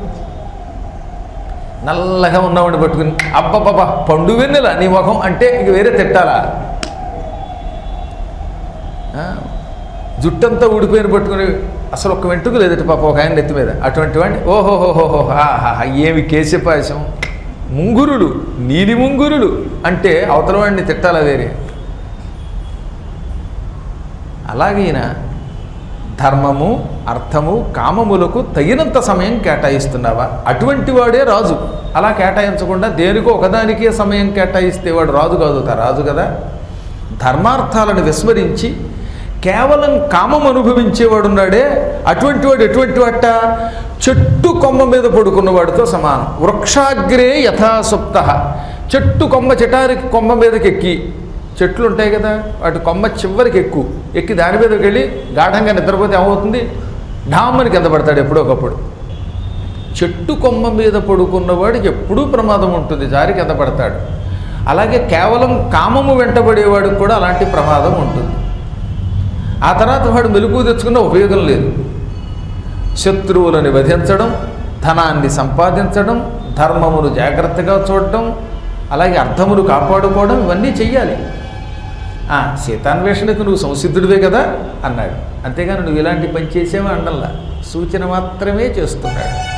నల్లగా ఉన్నవాడిని పట్టుకుని అబ్బబ్బబ్బా పండు వెన్నెల నీ ముఖం అంటే ఇంక వేరే తిట్టాలా ఆ, జుట్టంతా ఊడిపోయిన పట్టుకుని అసలు ఒక్క వెంట్రుక లేదట పాప ఒక ఆయన నెత్తి మీద అటువంటి వాడిని ఓహోహోహోహో ఆహా ఏమి కేశపాయసం ముంగురులు నీలి ముంగురులు అంటే అవతల వాడిని తిట్టాలా వేరే అలాగైన ధర్మము అర్థము కామములకు తగినంత సమయం కేటాయిస్తున్నావా అటువంటి వాడే రాజు అలా కేటాయించకుండా దేనికో ఒకదానికే సమయం కేటాయిస్తే వాడు రాజు కాదు తా రాజు కదా ధర్మార్థాలను విస్మరించి కేవలం కామం అనుభవించేవాడున్నాడే అటువంటి వాడు ఎటువంటి వాట చెట్టు కొమ్మ మీద పడుకున్నవాడితో సమానం వృక్షాగ్రే యథాసుప్త చెట్టు కొమ్మ చెటారికి కొమ్మ మీదకి ఎక్కి చెట్లు ఉంటాయి కదా వాటి కొమ్మ చివరికి ఎక్కు ఎక్కి దాని మీదకి వెళ్ళి గాఢంగా నిద్రపోతే ఏమవుతుంది ఢామ్మని కింద పడతాడు ఎప్పుడో ఒకప్పుడు చెట్టు కొమ్మ మీద పడుకున్నవాడికి ఎప్పుడూ ప్రమాదం ఉంటుంది జారి కింద పడతాడు అలాగే కేవలం కామము వెంటబడేవాడికి కూడా అలాంటి ప్రమాదం ఉంటుంది ఆ తర్వాత వాడు మెలుగు తెచ్చుకున్న ఉపయోగం లేదు శత్రువులను వధించడం ధనాన్ని సంపాదించడం ధర్మమును జాగ్రత్తగా చూడడం అలాగే అర్థమును కాపాడుకోవడం ఇవన్నీ చెయ్యాలి ఆ, సీతాన్వేషణకు నువ్వు సంసిద్ధుడివే కదా అన్నాడు అంతేగాని నువ్వు ఇలాంటి పని చేసేవా అండల్లా సూచన మాత్రమే చేస్తున్నాడు